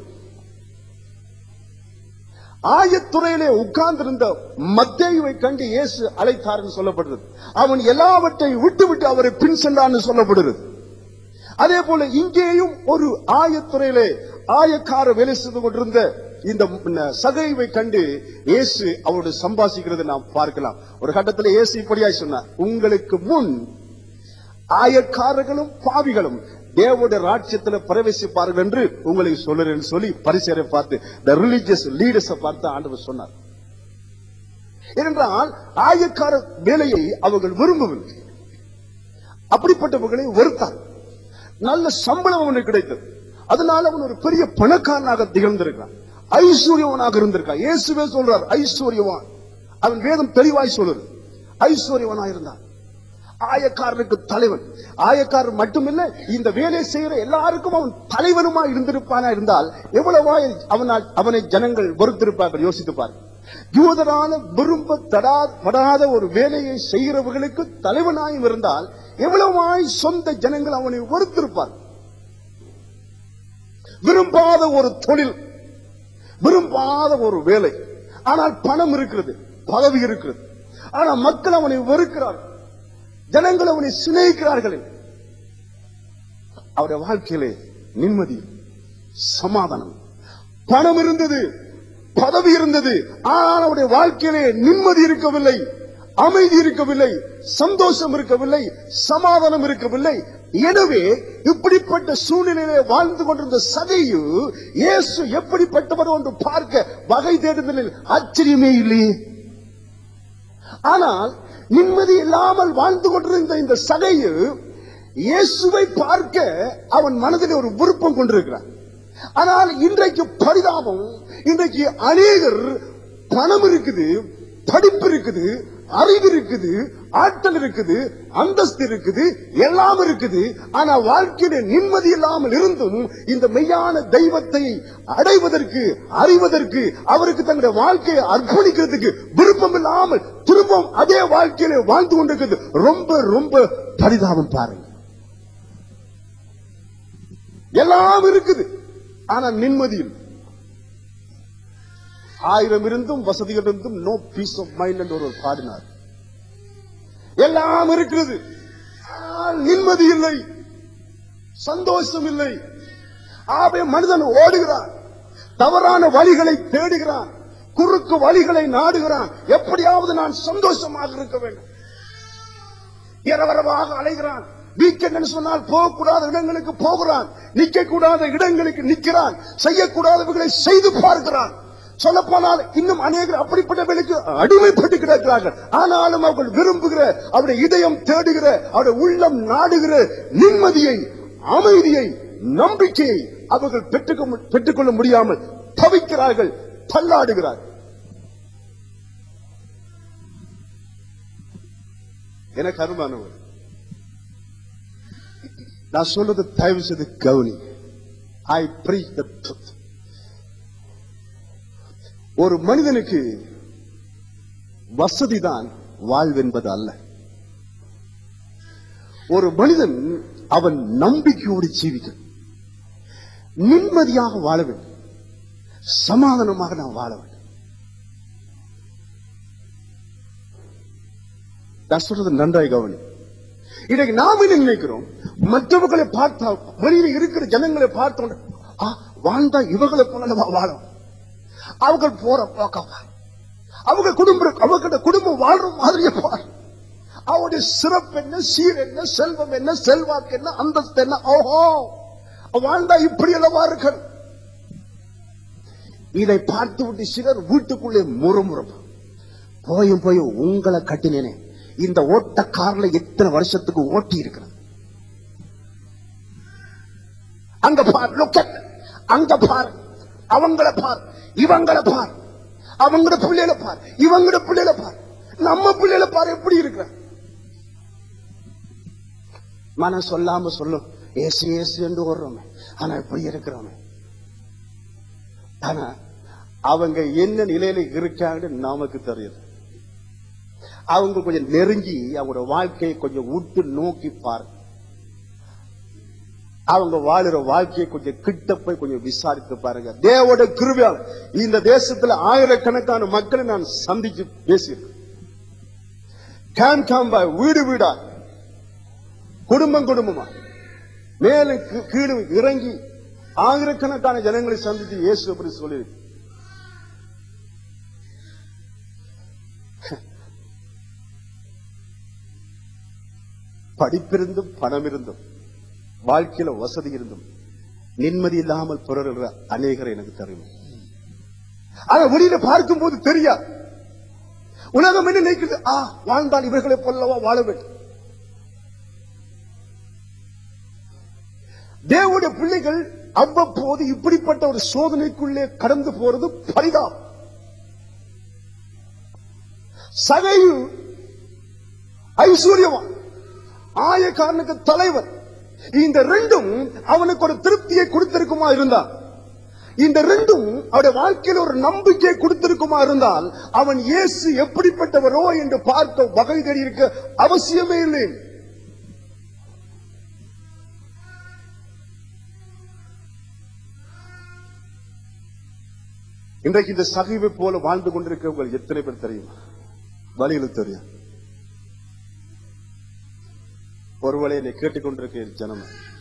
ஆயத்துறையிலே உட்கார்ந்திருந்த மத்தேயுவை கண்டு இயேசு அழைத்தார் என்று சொல்லப்படுகிறது அவன் எல்லாவற்றையும் விட்டு விட்டு அவரை பின் சென்றான்னு சொல்லப்படுகிறது அதே போல இங்கேயும் ஒரு ஆயத்துறையிலே ஆயக்கார வேலை செய்து கொண்டிருந்த இந்த ம், சகைவை கண்டு இயேசு அவரோடு சம்பாசிக்கிறதை நாம் பார்க்கலாம் ஒரு கட்டத்தில் இயேசு இப்படியாய் சொன்னார் உங்களுக்கு முன் ஆயக்காரர்களும் பாவிகளும் தேவனுடைய ராஜ்யத்துல பிரவேசிப்பார்கள் என்று உங்களுக்கு சொல்லுறேன்னு சொல்லி பரிசேரை பார்த்து த ரிலிஜியஸ் லீடர்ஸை பார்த்து ஆண்டவர் சொன்னார் ஏனென்றால் ஆயக்கார வேலையை அவர்கள் விரும்பவில்லை அப்படிப்பட்டவர்களை வெறுத்தார் நல்ல சம்பளம் அவனுக்கு கிடைத்தது அதனால அவன் ஒரு பெரிய பணக்காரனாக திகழ்ந்திருக்கிறான் ஐஸ்வர்யவனாக இருந்திருக்கான் இயேசுவே சொல்றார் ஐஸ்வர்யவான் அவன் வேதம் தெளிவாய் சொல்லுது ஐஸ்வர்யவனா இருந்தான் ஆயக்காரனுக்கு தலைவன் ஆயக்காரன் மட்டுமில்ல இந்த வேலை செய்கிற எல்லாருக்கும் அவன் தலைவனுமா இருந்திருப்பானா இருந்தால் எவ்வளவாய் அவனால் அவனை ஜனங்கள் வெறுத்திருப்பார்கள் யோசித்து பாரு யூதரான விரும்ப தடாத ஒரு வேலையை செய்கிறவர்களுக்கு தலைவனாயும் இருந்தால் எவ்வளவாய் சொந்த ஜனங்கள் அவனை வெறுத்திருப்பார் விரும்பாத ஒரு தொழில் விரும்பாத ஒரு வேலை ஆனால் பணம் இருக்கிறது பதவி இருக்கிறது ஆனா மக்கள் அவனை வெறுக்கிறார்கள் ஜனங்கள் அவனை சிநேகிக்கிறார்கள் அவருடைய வாழ்க்கையிலே நிம்மதி சமாதானம் பணம் இருந்தது பதவி இருந்தது ஆனால் அவருடைய வாழ்க்கையிலே நிம்மதி இருக்கவில்லை அமைதி இருக்கவில்லை சந்தோஷம் இருக்கவில்லை சமாதானம் இருக்கவில்லை எனவே இப்படிப்பட்ட சூழ்நிலையிலே வாழ்ந்து கொண்டிருந்த சதையு இயேசு எப்படிப்பட்டவர் என்று பார்க்க வகை தேடுதலில் ஆச்சரியமே இல்லையே ஆனால் நிம்மதி இல்லாமல் வாழ்ந்து கொண்டிருந்த இந்த சகையு இயேசுவை பார்க்க அவன் மனதில் ஒரு விருப்பம் கொண்டிருக்கிறான் ஆனால் இன்றைக்கு பரிதாபம் இன்றைக்கு அநேகர் பணம் இருக்குது படிப்பு இருக்குது அறிவு இருக்குது ஆற்றல் இருக்குது அந்தஸ்து இருக்குது எல்லாம் இருக்குது ஆனா வாழ்க்கையில நிம்மதி இல்லாமல் இருந்தும் இந்த மெய்யான தெய்வத்தை அடைவதற்கு அறிவதற்கு அவருக்கு தங்களுடைய வாழ்க்கையை அர்ப்பணிக்கிறதுக்கு விருப்பம் இல்லாமல் திரும்பவும் அதே வாழ்க்கையில வாழ்ந்து கொண்டிருக்கிறது ரொம்ப ரொம்ப பரிதாபம் பாருங்க எல்லாம் இருக்குது ஆனா நிம்மதி இல்லை ஆயிரம் இருந்தும் வசதிகள் இருந்தும் நோ பீஸ் ஆஃப் மைண்ட் என்று ஒருவர் பாடினார் எல்லாம் இருக்கிறது ஆனால் நிம்மதி இல்லை சந்தோஷம் இல்லை ஆவே மனிதன் ஓடுகிறான் தவறான வழிகளை தேடுகிறான் குறுக்கு வழிகளை நாடுகிறான் எப்படியாவது நான் சந்தோஷமாக இருக்க வேண்டும் இரவரவாக அலைகிறான் வீக்கெண்ட் சொன்னால் போகக்கூடாத இடங்களுக்கு போகிறான் நிக்க கூடாத இடங்களுக்கு நிற்கிறான் செய்யக்கூடாதவர்களை செய்து பார்க்கிறான் சொல்ல போனால் இன்னும் அநேகர் அப்படிப்பட்டவர்களுக்கு அடிமைப்பட்டு கிடக்கிறார்கள் ஆனாலும் அவர்கள் விரும்புகிற அவருடைய இதயம் தேடுகிற அவருடைய உள்ளம் நாடுகிற நிம்மதியை அமைதியை நம்பிக்கையை அவர்கள் பெற்றுக்க பெற்றுக்கொள்ள முடியாமல் தவிக்கிறார்கள் தள்ளாடுகிறார்கள் எனக்கு அருமானவர் நான் சொல்றது தயவு செய்து கவுனி ஐ preach the truth ஒரு மனிதனுக்கு வசதிதான் வாழ்வென்பது அல்ல ஒரு மனிதன் அவன் நம்பிக்கையோடு ஜீவிக்கணும் நிம்மதியாக வாழ வேண்டும் சமாதானமாக நான் வாழ வேண்டும் நான் சொல்றது நன்றாய் கவனி இன்னைக்கு நாம என்ன நினைக்கிறோம் மற்றவர்களை பார்த்தா வெளியில இருக்கிற ஜனங்களை பார்த்தோம் ஆ, வாழ்ந்தா இவர்களை போல நம்ம வாழும் அவங்க போற போக்கம் பார். அவங்க குடும்பம் அவங்க குடும்பம் வாழ்ற மாதிரியே பார் அவருடைய சிறப்பு என்ன சீர் என்ன செல்வம் என்ன செல்வாக்கு என்ன அந்தஸ்து என்ன ஓஹோ வாழ்ந்தா இப்படி அல்லவா இருக்கணும் இதை பார்த்து விட்டு சிலர் வீட்டுக்குள்ளே முறுமுறுப்பு போயும் போய் உங்களை கட்டினேனே இந்த ஓட்ட கார்ல எத்தனை வருஷத்துக்கு ஓட்டி இருக்கிறது அங்க பார் look at அங்க பார் அவங்கள பார் இவங்கள பார் அவங்களோட பிள்ளைகளை பார் இவங்களோட பிள்ளைகளை பார் நம்ம பிள்ளைகளை பார் எப்படி இருக்கிற மனம் சொல்லாம சொல்லும் ஏசு ஏசு என்று ஓடுறோமே ஆனா இப்படி இருக்கிறோமே ஆனா அவங்க என்ன நிலையில இருக்காங்கன்னு நமக்கு தெரியுது அவங்க கொஞ்சம் நெருங்கி அவங்களோட வாழ்க்கையை கொஞ்சம் உட்டு நோக்கி பாருங்க அவங்க வாழுற வாழ்க்கையை கொஞ்சம் கிட்ட போய் கொஞ்சம் விசாரித்து பாருங்க தேவோட கிருபையால் இந்த தேசத்துல ஆயிரக்கணக்கான மக்களை நான் சந்திச்சு பேசியிருக்கேன் கேம் கேம்பா வீடு வீடா குடும்பம் குடும்பமா மேல கீ- கீழே இறங்கி ஆயிரக்கணக்கான ஜனங்களை சந்திச்சு இயேசு அப்படி சொல்லியிருக்கு படிப்பிருந்தும் பணம் இருந்தும் வாழ்க்கையில வசதி இருந்தும் நிம்மதி இல்லாமல் புரறுகிற அநேகரை எனக்கு தெரியும் ஆனா வெளியில பார்க்கும் போது தெரியாது உலகம் என்ன நினைக்கிறது ஆ வாழ்ந்தால் இவர்களை போலவா வாழ வேண்டும் தேவனுடைய பிள்ளைகள் அவ்வப்போது இப்படிப்பட்ட ஒரு சோதனைக்குள்ளே கடந்து போறது பரிதாபம் சகையு ஐஸ்வர்யவான் ஆயக்காரனுக்கு தலைவர் இந்த ரெண்டும் அவனுக்கு ஒரு திருப்தியை கொடுத்திருக்குமா இருந்தால் இந்த ரெண்டும் அவருடைய வாழ்க்கையில் ஒரு நம்பிக்கை கொடுத்திருக்குமா இருந்தால் அவன் இயேசு எப்படிப்பட்டவரோ என்று பார்க்க வகை தேடி இருக்க அவசியமே இல்லை இன்றைக்கு இந்த சகிவை போல வாழ்ந்து கொண்டிருக்கிறவங்க எத்தனை பேர் தெரியுமா வழியில் தெரியும் ஒருவேளை என்னை கேட்டுக்கொண்டிருக்கிற ஜனம்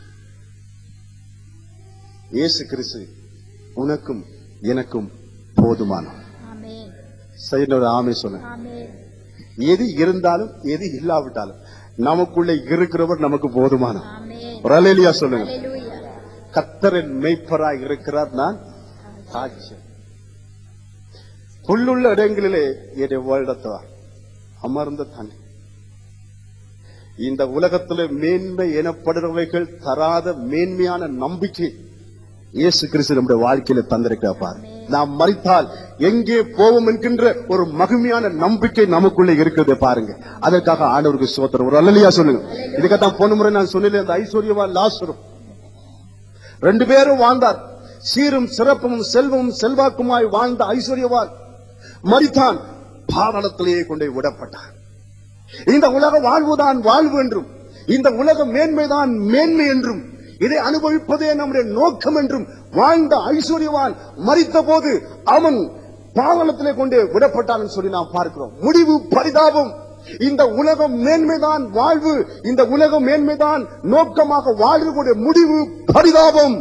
இயேசு கிறிஸ்து உனக்கும் எனக்கும் போதுமான
ஆமென்
செய்யற ஆமை சொல்லுங்க
ஆமென்
எது இருந்தாலும் எது இல்லாவிட்டாலும் நமக்குள்ள இருக்கிறவர் நமக்கு போதுமான
ஆமென்
ரலேலியா சொல்லுங்க
ஹalleluya
கத்தரின் மெய்ப்பராய் இருக்கிறார் நான் சாட்சியம் புல்லுள்ள இடங்களிலே என்னை வருடத்தார் அமர்ந்த தண்ணி இந்த உலகத்திலே மேன்மை எனப்படுறவைகள் தராத மேன்மையான நம்பிக்கை இயேசு கிறிஸ்து நம்முடைய வாழ்க்கையில தந்திருக்கிறார் பாரு நாம் மறித்தால் எங்கே போவோம் என்கின்ற ஒரு மகிமையான நம்பிக்கை நமக்குள்ளே இருக்கிறது பாருங்க அதற்காக ஆண்டவருக்கு சோத்திரம் ஒரு அல்லலியா சொல்லுங்க இதுக்கத்தான் போன முறை நான் சொன்னேன் அந்த ஐஸ்வர்யவா லாசரும் ரெண்டு பேரும் வாழ்ந்தார் சீரும் சிறப்பும் செல்வமும் செல்வாக்குமாய் வாழ்ந்த ஐஸ்வர்யவான் மரித்தான் பாதாளத்திலேயே கொண்டு விடப்பட்டார் இந்த உலக வாழ்வுதான் வாழ்வு என்றும் இந்த உலக மேன்மைதான் மேன்மை என்றும் இதை அனுபவிப்பதே நம்முடைய நோக்கம் என்றும் வாழ்ந்த ஐஸ்வர்யவான் மரித்த போது அவன் பாதாளத்திலே கொண்டு விடப்பட்டான் சொல்லி நாம் பார்க்கிறோம் முடிவு பரிதாபம் இந்த உலகம் மேன்மைதான் வாழ்வு இந்த உலகம் மேன்மைதான் நோக்கமாக வாழ்வுடைய முடிவு பரிதாபம்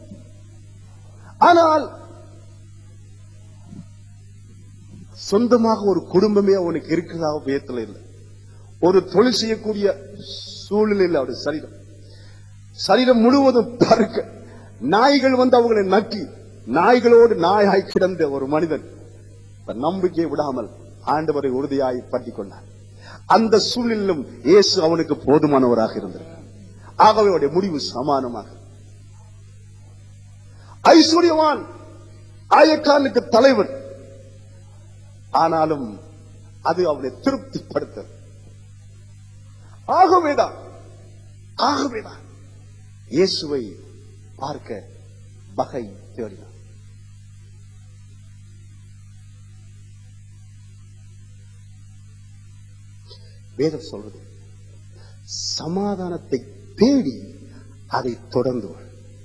ஆனால் சொந்தமாக ஒரு குடும்பமே அவனுக்கு இருக்கிறதாக வியத்துல இல்லை ஒரு தொழில் செய்யக்கூடிய சூழ்நிலையில் அவருடைய சரீரம் சரீரம் முழுவதும் பருக்க நாய்கள் வந்து அவங்களை நக்கி நாய்களோடு நாயாய் கிடந்த ஒரு மனிதன் தன் நம்பிக்கையை விடாமல் ஆண்டவரை உறுதியாய் பற்றிக் கொண்டான் அந்த சூழ்நிலையிலும் இயேசு அவனுக்கு போதுமானவராக இருந்தார் ஆகவே அவருடைய முடிவு சமானமாக ஐஸ்வர்யவான் ஆயக்காரனுக்கு தலைவன் ஆனாலும் அது அவனை திருப்திப்படுத்த ஆகவேதான் ஆகவேதான் இயேசுவை பார்க்க வகை தேடினார் வேதம் சொல்றது சமாதானத்தை தேடி அதை தொடர்ந்து வாழ்.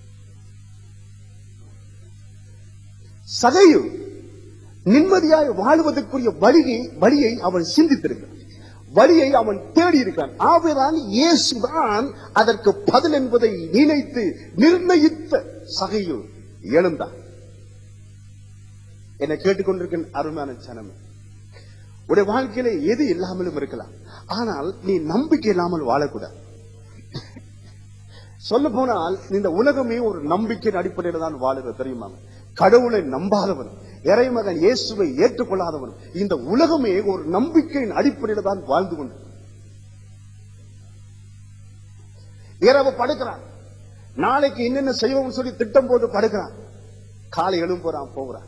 சகையு நிம்மதியாய் வாழ்வதற்குரிய வழியை வழியை அவன் சிந்தித்திருக்கிறான் வழியை அவன் தேடி இருக்கிறான் ஆவிதான் இயேசுதான் அதற்கு பதில் என்பதை நினைத்து நிர்ணயித்த சகையு எழுந்தான் என்னை கேட்டுக்கொண்டிருக்கிற அருமையான ஜனமே உடைய வாழ்க்கையில எது இல்லாமலும் இருக்கலாம் ஆனால் நீ நம்பிக்கை இல்லாமல் வாழக்கூடாது சொல்ல போனால் இந்த உலகமே ஒரு நம்பிக்கையின் அடிப்படையில் தான் வாழுகிறது தெரியுமா கடவுளை நம்பாதவன் இறைமகன் இயேசுவை ஏற்றுக்கொள்ளாதவன் இந்த உலகமே ஒரு நம்பிக்கையின் அடிப்படையில் தான் வாழ்ந்து கொண்டு இரவு படுக்கிறான் நாளைக்கு என்னென்ன செய்வோம்னு சொல்லி திட்டம் போட்டு படுக்கிறான் காலை எழும்புறான் போகிறான்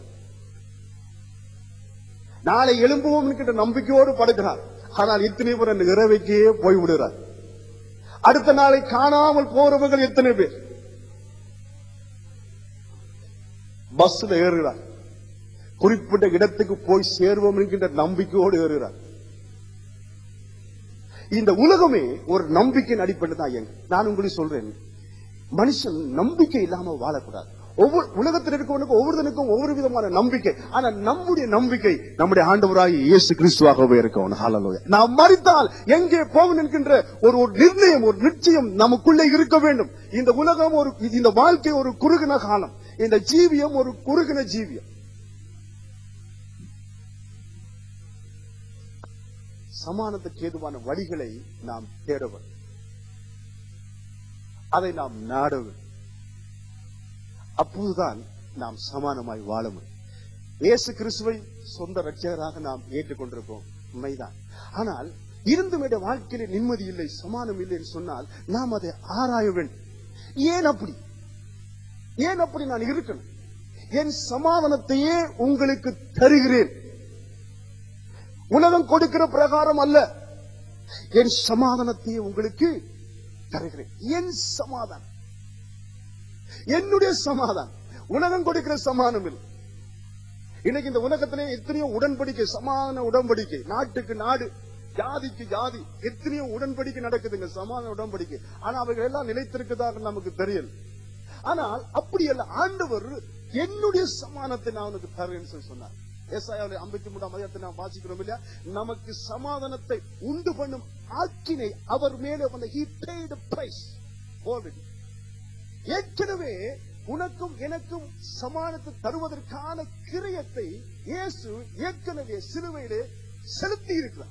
நாளை எழும்புவோம் என்கிற நம்பிக்கையோடு படுக்கிறார் ஆனால் இத்தனை பேர் அந்த இரவைக்கே போய் விடுகிறார் அடுத்த நாளை காணாமல் போறவர்கள் எத்தனை பேர் பஸ்ல ஏறுகிறார் குறிப்பிட்ட இடத்துக்கு போய் சேர்வோம் என்கின்ற நம்பிக்கையோடு ஏறுகிறார் இந்த உலகமே ஒரு நம்பிக்கையின் அடிப்படையில் தான் இயங்கு நான் உங்களுக்கு சொல்றேன் மனுஷன் நம்பிக்கை இல்லாம வாழக்கூடாது ஒவ்வொரு உலகத்தில் இருக்கவனுக்கு ஒவ்வொருத்தனுக்கும் ஒவ்வொரு விதமான நம்பிக்கை ஆனா நம்முடைய நம்பிக்கை நம்முடைய ஆண்டவராகிய இயேசு கிறிஸ்துவாகவே இருக்கவன் ஹalleluya நாம் மறித்தால் எங்கே போகணும் என்கின்ற ஒரு ஒரு நிர்ணயம் ஒரு நிச்சயம் நமக்குள்ளே இருக்க வேண்டும் இந்த உலகம் ஒரு இந்த வாழ்க்கை ஒரு குறுகின காலம் இந்த ஜீவியம் ஒரு குறுகின ஜீவியம் சமானத்துக்கு ஏதுவான வழிகளை நாம் தேட வேண்டும் அதை நாம் நாட வேண்டும் அப்போதுதான் நாம் சமானமாய் வாழ முடியும் இயேசு கிறிஸ்துவை சொந்த ரட்சகராக நாம் ஏற்றுக்கொண்டிருக்கோம் உண்மைதான் ஆனால் இருந்தும் என்ற வாழ்க்கையில நிம்மதி இல்லை சமானம் இல்லை என்று சொன்னால் நாம் அதை ஆராய வேண்டும் ஏன் அப்படி ஏன் அப்படி நான் இருக்கணும் என் சமாதானத்தையே உங்களுக்கு தருகிறேன் உலகம் கொடுக்கிற பிரகாரம் அல்ல என் சமாதானத்தையே உங்களுக்கு தருகிறேன் என் சமாதானம் என்னுடைய சமாதானம் உலகம் கொடுக்கிற சமாதானம் இல்லை இன்னைக்கு இந்த உலகத்திலே எத்தனையோ உடன்படிக்கை சமாதான உடன்படிக்கை நாட்டுக்கு நாடு ஜாதிக்கு ஜாதி எத்தனையோ உடன்படிக்கை நடக்குதுங்க சமாதான உடன்படிக்கை ஆனா அவைகள் எல்லாம் நிலைத்திருக்குதாக நமக்கு தெரியல ஆனால் அப்படி அல்ல ஆண்டவர் என்னுடைய சமானத்தை நான் உனக்கு தருவேன்னு சொல்லி சொன்னார் ஏசாயாவில் ஐம்பத்தி மூணாம் அதிகாரத்தை நாம் வாசிக்கிறோம் இல்லையா நமக்கு சமாதானத்தை உண்டு பண்ணும் ஆக்கினை அவர் மேலே வந்த he paid a price already ஏற்கனவே உனக்கும் எனக்கும் சமானத்தை தருவதற்கான கிரியத்தை இயேசு ஏற்கனவே சிலுவையிலே செலுத்தி இருக்கிறார்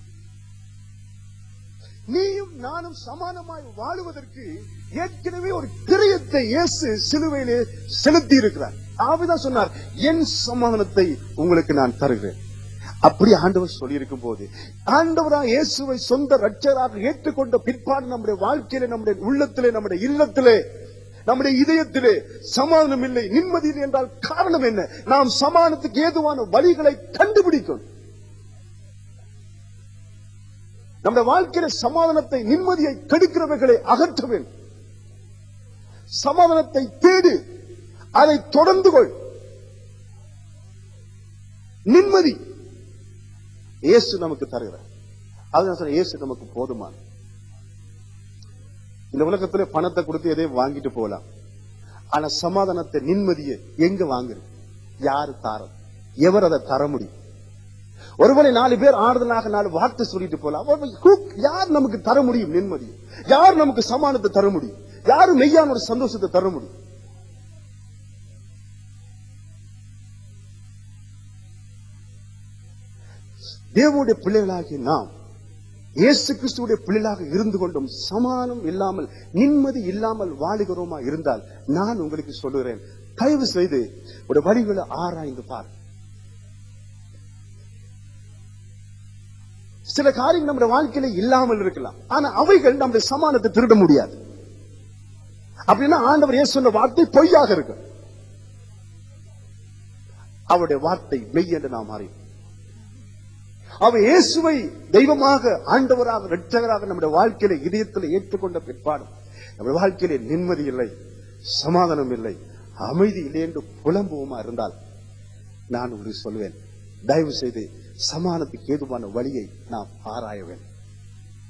நீயும் நானும் சமானமாய் வாழுவதற்கு ஏற்கனவே ஒரு கிரியத்தை இயேசு சிலுவையிலே செலுத்தி இருக்கிறார் ஆவிதான் சொன்னார் என் சமாதானத்தை உங்களுக்கு நான் தருகிறேன் அப்படி ஆண்டவர் சொல்லியிருக்கும் போது ஆண்டவரா இயேசுவை சொந்த ரட்சராக ஏற்றுக்கொண்ட பிற்பாடு நம்முடைய வாழ்க்கையிலே நம்முடைய உள்ளத்திலே நம்முடைய இல்லத்திலே நம்முடைய இதயத்திலே சமாதானம் இல்லை நிம்மதி இல்லை என்றால் காரணம் என்ன நாம் சமாதானத்துக்கு ஏதுவான வழிகளை கண்டுபிடிக்கும் நம்முடைய வாழ்க்கையில சமாதானத்தை நிம்மதியை கெடுக்கிறவைகளை அகற்ற வேண்டும் சமாதானத்தை தேடு அதை தொடர்ந்து கொள் நிம்மதி இயேசு நமக்கு தருகிறார் அதுதான் சொல்றேன், இயேசு நமக்கு போதுமான இந்த உலகத்துல பணத்தை கொடுத்து எதையும் வாங்கிட்டு போகலாம் ஆனா சமாதானத்தை நிம்மதியை எங்க வாங்குறது யாரு தாரது எவர் அதை தர முடியும் ஒருவேளை நாலு பேர் ஆறுதலாக நாலு வார்த்தை சொல்லிட்டு போலாம் அவர்கள் who- யார் நமக்கு தர முடியும் நிம்மதி யார் நமக்கு சமானத்தை தர முடியும் யாரு மெய்யான ஒரு சந்தோஷத்தை தர முடியும் தேவனுடைய பிள்ளைகளாகிய நாம் இயேசு கிறிஸ்துவுடைய பிள்ளைகளாக இருந்து கொண்டும் சமானம் இல்லாமல் நிம்மதி இல்லாமல் வாழுகிறோமா இருந்தால் நான் உங்களுக்கு சொல்லுகிறேன் தயவு செய்து ஒரு வழிகளை ஆராய்ந்து பார் சில காரியங்கள் நம்முடைய வாழ்க்கையில இல்லாமல் இருக்கலாம் ஆனா அவைகள் நம்முடைய சமானத்தை திருட முடியாது அப்படின்னா ஆண்டவர் இயேசு சொன்ன வார்த்தை பொய்யாக இருக்கு அவருடைய வார்த்தை மெய் என்று நாம் அறிவோம் அவர் இயேசுவை தெய்வமாக ஆண்டவராக இரட்சகராக நம்முடைய வாழ்க்கையில இதயத்தில் ஏற்றுக்கொண்ட பிற்பாடும் நம்முடைய வாழ்க்கையிலே நிம்மதி இல்லை சமாதானம் இல்லை அமைதி இல்லை என்று புலம்புவோமா இருந்தால் நான் உங்களுக்கு சொல்வேன் தயவு செய்து சமானத்துக்கு ஏதுவான வழியை நாம் ஆராய வேண்டும்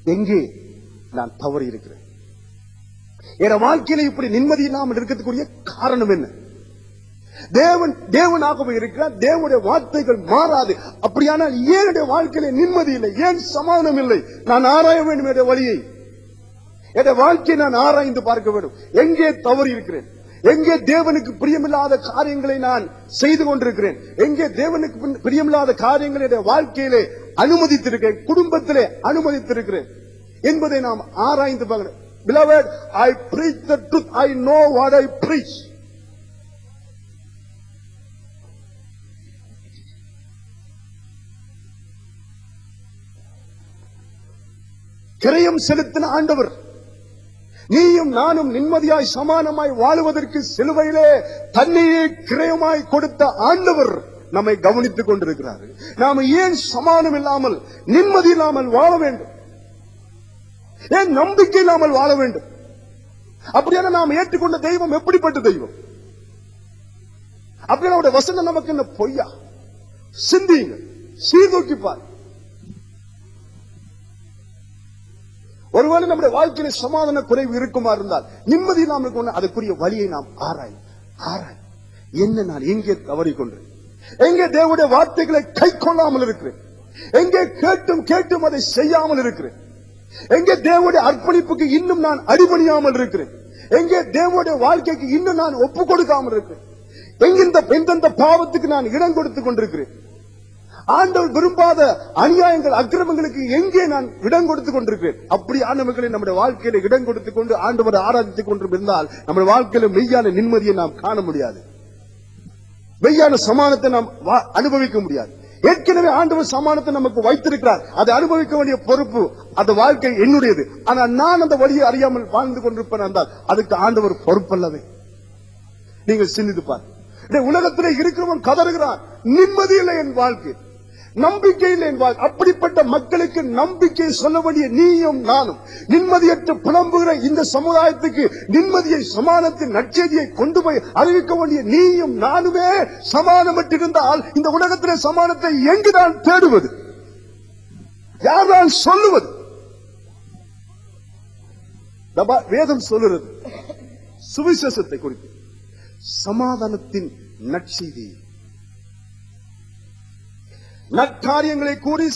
எங்கே நான் தவறி இருக்கிறேன் என் வாழ்க்கையில இப்படி நிம்மதி இல்லாமல் இருக்கிறதுக்குரிய காரணம் என்ன தேவன் தேவனாகவே இருக்கிறார் தேவனுடைய வார்த்தைகள் மாறாது அப்படியானால் ஏன் என்னுடைய வாழ்க்கையில நிம்மதி இல்லை ஏன் சமாதானம் இல்லை நான் ஆராய வேண்டும் என்ற வழியை என் வாழ்க்கையை நான் ஆராய்ந்து பார்க்க வேண்டும் எங்கே தவறி இருக்கிறேன் எங்கே தேவனுக்கு பிரியமில்லாத காரியங்களை நான் செய்து கொண்டிருக்கிறேன் எங்கே தேவனுக்கு பின்- பிரியமில்லாத காரியங்களை என்னுடைய வாழ்க்கையிலே அனுமதித்திருக்கிறேன் குடும்பத்திலே அனுமதித்திருக்கிறேன் என்பதை நாம் ஆராய்ந்து பார்க்கணும் Beloved, I preach the truth. I know what I preach. கிரயம் செலுத்தின ஆண்டவர் நீயும் நானும் நிம்மதியாய் சமானமாய் வாழுவதற்கு சிலுவையிலே தன்னையே கிரயமாய் கொடுத்த ஆண்டவர் நம்மை கவனித்துக் கொண்டிருக்கிறார் நாம ஏன் சமானம் இல்லாமல் நிம்மதி இல்லாமல் வாழ வேண்டும் ஏன் நம்பிக்கை இல்லாமல் வாழ வேண்டும் அப்படியான நாம் ஏற்றுக்கொண்ட தெய்வம் எப்படிப்பட்ட தெய்வம் அப்படியான அவருடைய வசனம் நமக்கு என்ன பொய்யா சிந்தியுங்க சீர்தூக்கிப்பார் ஒருவேளை நம்முடைய வாழ்க்கையில சமாதான குறைவு இருக்குமா இருந்தால் நிம்மதி இல்லாமல் கொண்டு அதுக்குரிய வழியை நாம் ஆராய் ஆராய் என்ன நான் எங்கே தவறிக்கொண்டேன் எங்கே தேவனுடைய வார்த்தைகளை கை கொள்ளாமல் இருக்கிறேன் எங்கே கேட்டும் கேட்டும் அதை செய்யாமல் இருக்கிறேன் எங்கே தேவனுடைய அர்ப்பணிப்புக்கு இன்னும் நான் அடிபணியாமல் இருக்கிறேன் எங்கே தேவனுடைய வாழ்க்கைக்கு இன்னும் நான் ஒப்பு கொடுக்காமல் இருக்கிறேன் எங்கிருந்த எந்தெந்த பாவத்துக்கு நான் இடம் கொடுத்துக் கொண்டிருக்கிறேன் ஆண்டவர் விரும்பாத அநியாயங்கள் அக்கிரமங்களுக்கு எங்கே நான் இடம் கொடுத்துக் கொண்டிருக்கிறேன் அப்படி ஆண்டவர்களை நம்முடைய வாழ்க்கையில இடம் கொடுத்துக் கொண்டு ஆண்டவரை ஆராதித்துக் கொண்டு இருந்தால் நம்முடைய வாழ்க்கையில மெய்யான நிம்மதியை நாம் காண முடியாது மெய்யான சமானத்தை நாம் வா- அனுபவிக்க முடியாது ஏற்கனவே ஆண்டவர் சமானத்தை நமக்கு வைத்திருக்கிறார் அதை அனுபவிக்க வேண்டிய பொறுப்பு அந்த வாழ்க்கை என்னுடையது ஆனா நான் அந்த வழியை அறியாமல் வாழ்ந்து கொண்டிருப்பேன் என்றால் அதுக்கு ஆண்டவர் பொறுப்பல்லவே நீங்கள் சிந்தித்து பார் இந்த உலகத்திலே இருக்கிறவன் கதறுகிறான் நிம்மதி இல்லை என் வாழ்க்கை நம்பிக்கை இல்லை என் வாழ்க்கை அப்படிப்பட்ட மக்களுக்கு நம்பிக்கை சொல்ல வேண்டிய நீயும் நானும் நிம்மதியற்று புலம்புகிற இந்த சமுதாயத்துக்கு நிம்மதியை சமானத்தின் நற்செய்தியை கொண்டு போய் அறிவிக்க வேண்டிய நீயும் நானுமே சமானமற்றிருந்தால் இந்த உலகத்திலே சமானத்தை எங்குதான் தேடுவது யார்தான் சொல்லுவது நம்ம வேதம் சொல்லுறது சுவிசேஷத்தை குறித்து சமாதானத்தின் நற்செய்தி நற்காரியங்களை கூறி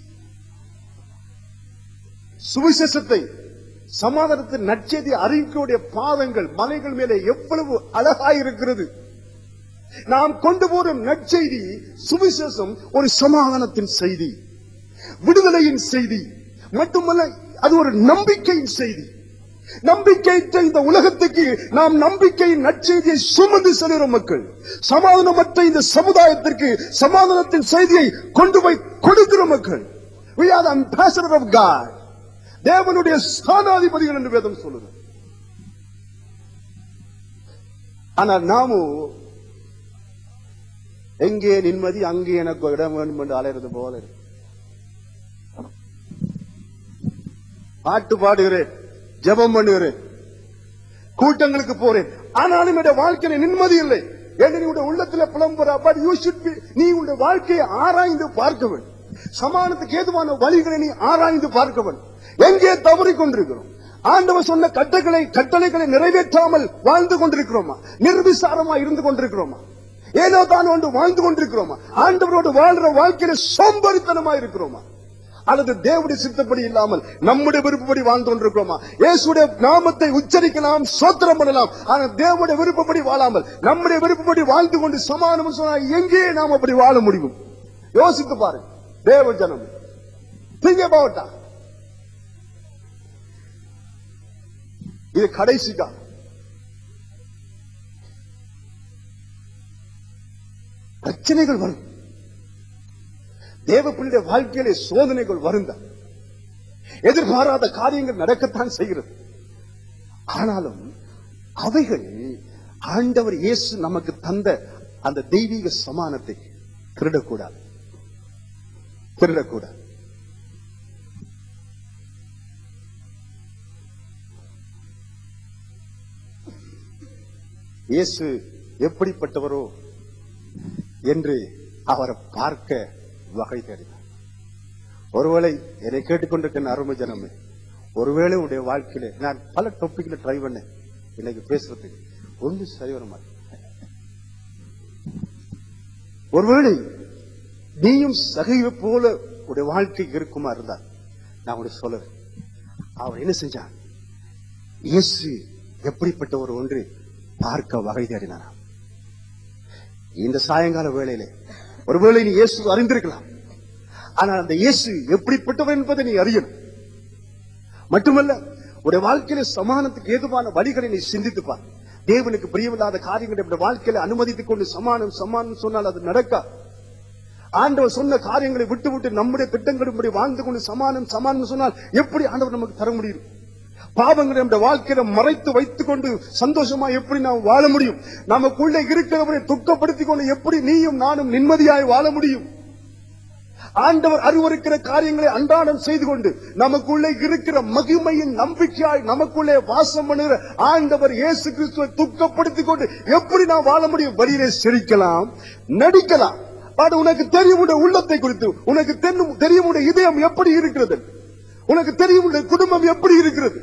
சுவிசேஷத்தை சமாதானத்தின் நற்செய்தி அறிவிக்கக்கூடிய பாதங்கள் மலைகள் மேலே எவ்வளவு அழகாயிருக்கிறது நாம் கொண்டு போடும் நற்செய்தி சுவிசேஷம் ஒரு சமாதானத்தின் செய்தி விடுதலையின் செய்தி மட்டுமல்ல அது ஒரு நம்பிக்கையின் செய்தி நம்பிக்கையற்ற இந்த உலகத்துக்கு நாம் நம்பிக்கையின் நற்செய்தியை சுமந்து செல்கிற மக்கள் சமாதானமற்ற இந்த சமுதாயத்திற்கு சமாதானத்தின் செய்தியை கொண்டு போய் கொடுக்கிற மக்கள் we are the ambassador of God தேவனுடைய ஸ்தானாதிபதிகள் என்று வேதம் சொல்லுது ஆனா நாமும் எங்கே நிம்மதி அங்கே எனக்கு இடம் வேண்டும் என்று அலையிறது போல இருக்கு. பாட்டு பாடுகிறேன் ஜெபம் பண்ணுகிறேன் கூட்டங்களுக்கு போறேன் ஆனாலும் என்னுடைய வாழ்க்கையில நிம்மதி இல்லை என்று நீ உடைய உள்ளத்துல புலம்புற பட் யூ ஷுட் பி நீ உடைய வாழ்க்கையை ஆராய்ந்து பார்க்க வேண்டும் சமானத்துக்கு ஏதுவான வழிகளை நீ ஆராய்ந்து பார்க்க வேண்டும் எங்கே தவறி கொண்டிருக்கிறோம் ஆண்டவர் சொன்ன கட்டளை கட்டளைகளை நிறைவேற்றாமல் வாழ்ந்து கொண்டிருக்கிறோமா நிர்விசாரமா இருந்து கொண்டிருக்கிறோமா ஏதோ தான் ஒன்று வாழ்ந்து கொண்டிருக்கிறோமா ஆண்டவரோடு வாழ்ற வாழ்க்கையில சோம்பரித்தனமா இருக்கிறோமா அல்லது தேவனுடைய சித்தப்படி இல்லாமல் நம்முடைய விருப்பப்படி வாழ்ந்து கொண்டிருக்கிறோமா இயேசுடைய நாமத்தை உச்சரிக்கலாம் சோத்திரம் பண்ணலாம் ஆனா தேவனுடைய விருப்பப்படி வாழாமல் நம்முடைய விருப்பப்படி வாழ்ந்து கொண்டு சமானம் சொன்னா எங்கே நாம் அப்படி வாழ முடியும் யோசித்து பாருங்க தேவ ஜனம் திங்க பாவட்டா இது கடைசி காலம் பிரச்சனைகள் வரும் தேவ பிள்ளைய வாழ்க்கையிலே சோதனைகள் வருந்த எதிர்பாராத காரியங்கள் நடக்கத்தான் செய்கிறது ஆனாலும் அவைகள் ஆண்டவர் இயேசு நமக்கு தந்த அந்த தெய்வீக சமானத்தை திருடக்கூடாது திருடக்கூடாது இயேசு எப்படிப்பட்டவரோ என்று அவரை பார்க்க வகை தேடினார் ஒருவேளை என்னை கேட்டுக்கொண்டிருக்கிற அருமை ஜனமே ஒருவேளை உடைய வாழ்க்கையில நான் பல டாபிக்ல ட்ரை பண்ணேன் இன்னைக்கு பேசுறதுக்கு ஒன்றும் சரி வர மாட்டேன் ஒருவேளை நீயும் சகைவை போல உடைய வாழ்க்கை இருக்குமா இருந்தா நான் உடைய சொல்லுறேன் அவர் என்ன செஞ்சான் இயேசு எப்படிப்பட்ட ஒரு ஒன்று பார்க்க வகை தேடினாராம் இந்த சாயங்கால வேளையிலே ஒருவேளை நீ இயேசு அறிந்திருக்கலாம் ஆனால் அந்த இயேசு எப்படிப்பட்டவர் என்பதை நீ அறியணும் மட்டுமல்ல உடைய வாழ்க்கையில சமானத்துக்கு ஏதுவான வழிகளை நீ சிந்தித்து பார் தேவனுக்கு பிரியமில்லாத காரியங்களை நம்முடைய வாழ்க்கையில அனுமதித்துக் கொண்டு சமானம் சமானம் சொன்னால் அது நடக்கா ஆண்டவர் சொன்ன காரியங்களை விட்டு விட்டு நம்முடைய திட்டங்களின்படி வாழ்ந்து கொண்டு சமானம் சமானம் சொன்னால் எப்படி ஆண்டவர் நமக்கு தர முடியும் பாவங்களை நம்முடைய வாழ்க்கையில மறைத்து வைத்துக் கொண்டு சந்தோஷமா எப்படி நாம் வாழ முடியும் நமக்குள்ளே இருக்கிறவரை துக்கப்படுத்திக் கொண்டு எப்படி நீயும் நானும் நிம்மதியாய் வாழ முடியும் ஆண்டவர் அருவருக்கிற காரியங்களை அன்றாடம் செய்து கொண்டு நமக்குள்ளே இருக்கிற மகிமையின் நம்பிக்கையாய் நமக்குள்ளே வாசம் பண்ணுகிற ஆண்டவர் இயேசு கிறிஸ்துவை துக்கப்படுத்திக் கொண்டு எப்படி நாம் வாழ முடியும் வழியிலே சிரிக்கலாம் நடிக்கலாம் ஆனா உனக்கு தெரியும் உடைய உள்ளத்தை குறித்து உனக்கு தென்னும் தெரியும் உடைய இதயம் எப்படி இருக்கிறது உனக்கு தெரியும் உடைய குடும்பம் எப்படி இருக்கிறது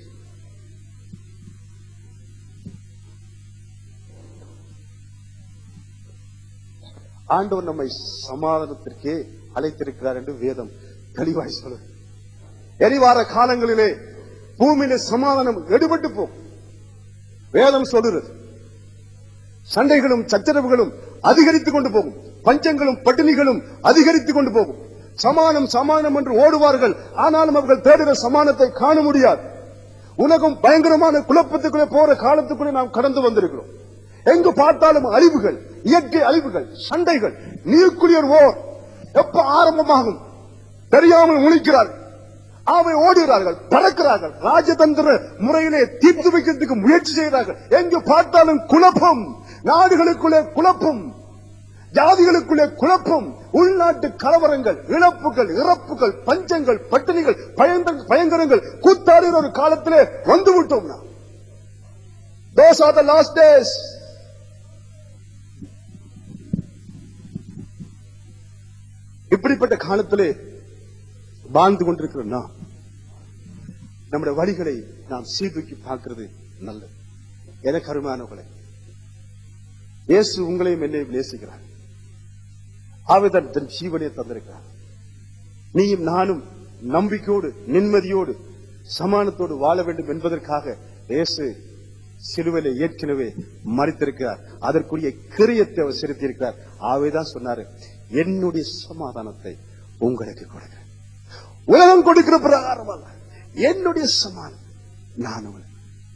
ஆண்டவர் நம்மை சமாதானத்திற்கே அழைத்திருக்கிறார் என்று வேதம் தெளிவாய் சொல்லுது எரிவார காலங்களிலே பூமியில சமாதானம் எடுபட்டு போகும் வேதம் சொல்லுறது சண்டைகளும் சச்சரவுகளும் அதிகரித்துக் கொண்டு போகும் பஞ்சங்களும் பட்டினிகளும் அதிகரித்துக் கொண்டு போகும் சமானம் சமானம் என்று ஓடுவார்கள் ஆனாலும் அவர்கள் தேடுகிற சமானத்தை காண முடியாது உலகம் பயங்கரமான குழப்பத்துக்குள்ளே போற காலத்துக்குள்ளே நாம் கடந்து வந்திருக்கிறோம் எங்கு பார்த்தாலும் அழிவுகள் இயற்கை அழிவுகள் சண்டைகள் நியூக்ளியர் ஓர் எப்ப ஆரம்பமாகும் தெரியாமல் முழிக்கிறார்கள் அவை ஓடுகிறார்கள் பறக்கிறார்கள் ராஜதந்திர முறையிலே தீர்த்து வைக்கிறதுக்கு முயற்சி செய்கிறார்கள் எங்கு பார்த்தாலும் குழப்பம் நாடுகளுக்குள்ளே குழப்பம் ஜாதிகளுக்குள்ளே குழப்பம் உள்நாட்டு கலவரங்கள் இழப்புகள் இறப்புகள் பஞ்சங்கள் பட்டினிகள் பயந்த- பயங்கரங்கள் கூத்தாடுகிற ஒரு காலத்திலே வந்து விட்டோம் நாம் Those are the last days. இப்படிப்பட்ட காலத்திலே வாழ்ந்து கொண்டிருக்கிற நாம் நம்முடைய வழிகளை நாம் சீர்தூக்கி பார்க்கிறது நல்லது எனக்கு அருமையானவர்களே இயேசு உங்களையும் என்னையும் நேசிக்கிறார் ஆவிதன் தன் ஜீவனை தந்திருக்கிறார் நீயும் நானும் நம்பிக்கையோடு நிம்மதியோடு சமானத்தோடு வாழ வேண்டும் என்பதற்காக இயேசு சிலுவையில ஏற்கனவே மறித்திருக்கிறார் அதற்குரிய கிரியத்தை அவர் செலுத்தியிருக்கிறார் ஆவேதான் சொன்னாரு என்னுடைய சமாதானத்தை உங்களுக்கு கொடுக்கிறேன் உலகம் கொடுக்கிற பிரகாரம் அல்ல என்னுடைய சமாதானம் நான் உங்களுக்கு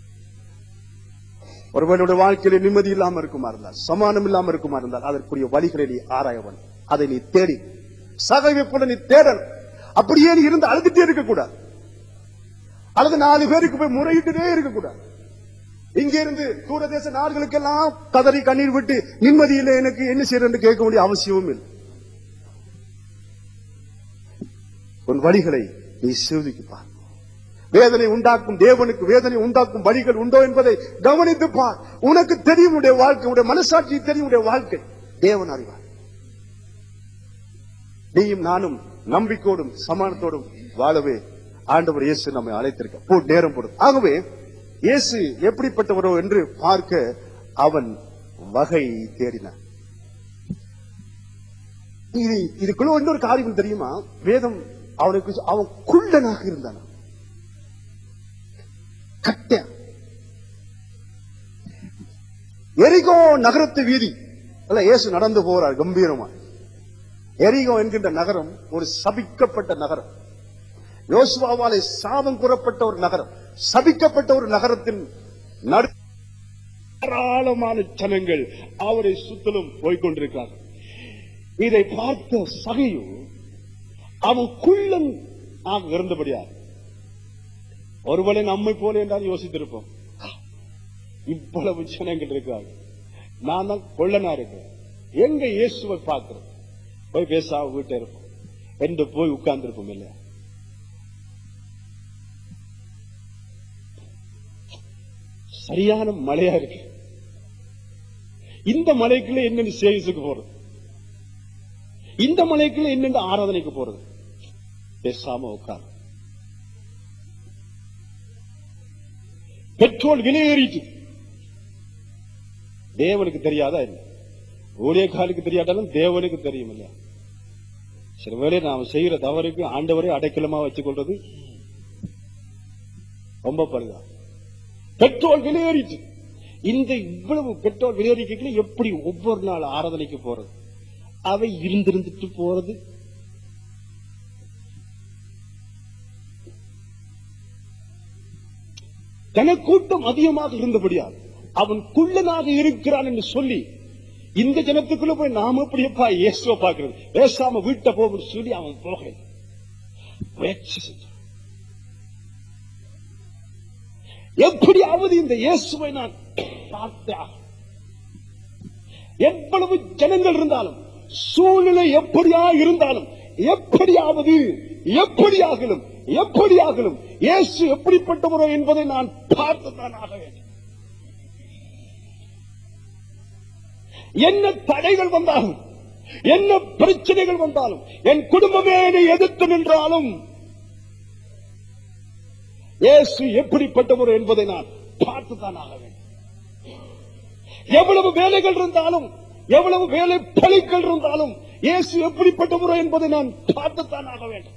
ஒருவனுடைய வாழ்க்கையில நிம்மதி இல்லாம இருக்குமா இருந்தால் சமானம் இல்லாம இருக்குமா இருந்தால் அதற்குரிய வழிகளை நீ ஆராயவன் அதை நீ தேடி சகவை போல நீ தேடணும் அப்படியே நீ இருந்து அழுதுட்டே இருக்க கூடாது அல்லது நாலு பேருக்கு போய் முறையிட்டுட்டே இருக்க கூடாது இங்க இருந்து தூரதேச நாடுகளுக்கெல்லாம் கதறி கண்ணீர் விட்டு நிம்மதியில எனக்கு என்ன செய்யறேன்னு கேட்க வேண்டிய அவசியமும் இல்லை உன் வழிகளை நீ சோதிக்கு பார் வேதனை உண்டாக்கும் தேவனுக்கு வேதனை உண்டாக்கும் வழிகள் உண்டோ என்பதை கவனித்து பார் உனக்கு தெரியும் உடைய வாழ்க்கை உடைய மனசாட்சி தெரியும் உடைய வாழ்க்கை தேவன் அறிவார் நீயும் நானும் நம்பிக்கையோடும் சமானத்தோடும் வாழவே ஆண்டவர் இயேசு நம்மை அழைத்திருக்க போ நேரம் போடும் ஆகவே இயேசு எப்படிப்பட்டவரோ என்று பார்க்க அவன் வகை தேடினான் இது இதுக்குள்ள இன்னொரு காரியம் தெரியுமா வேதம் அவனுக்கு அவன் குள்ளனாக இருந்தான் கட்ட எரிகோ நகரத்து வீதி அல்ல இயேசு நடந்து போறார் கம்பீரமா எரிகோ என்கின்ற நகரம் ஒரு சபிக்கப்பட்ட நகரம் யோசுவாவாலே சாபம் கூறப்பட்ட ஒரு நகரம் சபிக்கப்பட்ட ஒரு நகரத்தின் நடு ஏராளமான ஜனங்கள் அவரை சுத்தலும் போய்கொண்டிருக்கிறார்கள் இதை பார்த்த சகையு அவன் குள்ளன் நாம் இருந்தபடியா ஒருவேளை நம்மை போல என்றால் யோசித்திருப்போம் இவ்வளவு ஜனங்கள் இருக்கிறார்கள் நான் தான் கொள்ளனா இருக்கிறேன் எங்க இயேசுவை பார்க்கிறோம் போய் பேசா வீட்டை இருப்போம் என்று போய் உட்கார்ந்து இருப்போம் இல்ல சரியான மழையா இருக்கு இந்த மலைக்குள்ள என்னென்ன சேவிஸுக்கு போறது இந்த மலைக்குள்ள என்னென்ன ஆராதனைக்கு போறது பேசாம உட்கார் பெட்ரோல் விலையேறிட்டு தேவனுக்கு தெரியாதா இல்லை ஊழியக்காரனுக்கு தெரியாட்டாலும் தேவனுக்கு தெரியும் இல்லையா சில வேளை நாம் செய்யற தவறுக்கு ஆண்டவரை அடைக்கலமா வச்சுக் கொள்றது ரொம்ப பரிதா பெட்ரோல் விலையேறிட்டு இந்த இவ்வளவு பெட்ரோல் விலையேறிக்கல எப்படி ஒவ்வொரு நாள் ஆராதனைக்கு போறது அவை இருந்திருந்துட்டு போறது ஜனக்கூட்டம் அதிகமாக இருந்தபடியால் அவன் குள்ளனாக இருக்கிறான் என்று சொல்லி இந்த ஜனத்துக்குள்ள போய் நாம எப்படியப்பா இயேசுவ பாக்குறது பேசாம வீட்டை போகணும்னு சொல்லி அவன் போகல முயற்சி செஞ்சான். எப்படியாவது இந்த இயேசுவை நான் பார்த்தா எவ்வளவு ஜனங்கள் இருந்தாலும் சூழ்நிலை எப்படியா இருந்தாலும் எப்படியாவது எப்படியாகலும் எப்படியாகலும் இயேசு எப்படிப்பட்டவரோ என்பதை நான் பார்த்துதான் ஆக வேண்டும் என்ன தடைகள் வந்தாலும் என்ன பிரச்சனைகள் வந்தாலும் என் குடும்பமே என்னை எதிர்த்து நின்றாலும் இயேசு எப்படிப்பட்டவர் என்பதை நான் பார்த்துதான் ஆக வேண்டும் எவ்வளவு வேலைகள் இருந்தாலும் எவ்வளவு வேலை பழிகள் இருந்தாலும் இயேசு எப்படிப்பட்டவரோ என்பதை நான் பார்த்துத்தான் ஆக வேண்டும்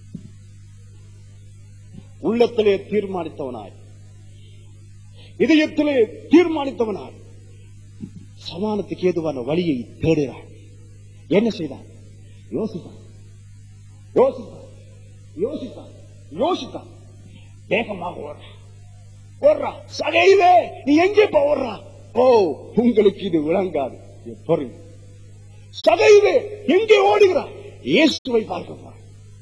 உள்ளத்திலே தீர்மானித்தவனாய் இதயத்திலே தீர்மானித்தவனாய் சமானத்துக்கு ஏதுவான வழியை தேடுகிறான் என்ன செய்தான் யோசித்தான் யோசித்தான் யோசித்தான் யோசித்தான் வேகமாக ஓடுறான் ஓடுறா சகையிலே நீ எங்கே போ ஓடுறா ஓ உங்களுக்கு இது விளங்காது எப்படி சகையிலே எங்கே ஓடுகிறாய் இயேசுவை பார்க்க போறாய்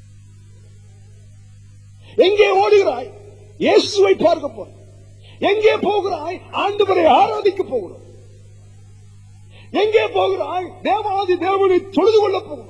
எங்கே ஓடுகிறாய் இயேசுவை பார்க்க போறாய் எங்கே போகிறாய் ஆண்டவரை ஆராதிக்க போகிறோம் எங்கே போகிறாய் தேவாதி தேவனை தொழுது கொள்ள போகிறோம்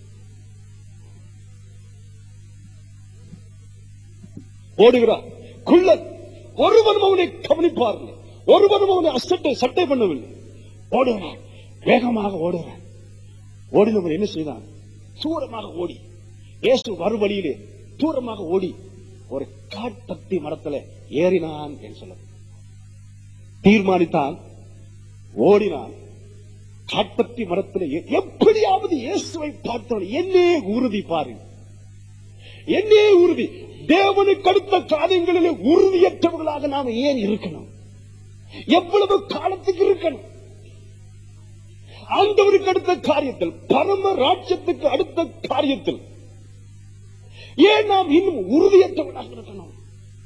ஓடுகிறார் குள்ளன் ஒருவனும் அவனை கவனிப்பார்கள் ஒருவனும் அவனை அசட்டை சட்டை பண்ணவில்லை ஓடுகிறான் வேகமாக ஓடுகிறான் ஓடினவன் என்ன செய்தான் தூரமாக ஓடி இயேசு வரும் வழியிலே தூரமாக ஓடி ஒரு காட்டத்தி மரத்துல ஏறினான் என்று சொல்ல தீர்மானித்தான் ஓடினான் காட்டத்தி மரத்தில் ஏ- எப்படியாவது இயேசுவை பார்த்தவன் என்னே உறுதி பாரு என்னே உறுதி தேவனுக்கு அடுத்த காரியங்களிலே உறுதியற்றவர்களாக நாம் ஏன் இருக்கணும் எவ்வளவு காலத்துக்கு இருக்கணும் ஆண்டவருக்கு அடுத்த காரியத்தில் பரம ராஜ்யத்துக்கு அடுத்த காரியத்தில் ஏன் நாம் இன்னும் உறுதியற்றவர்களாக இருக்கணும்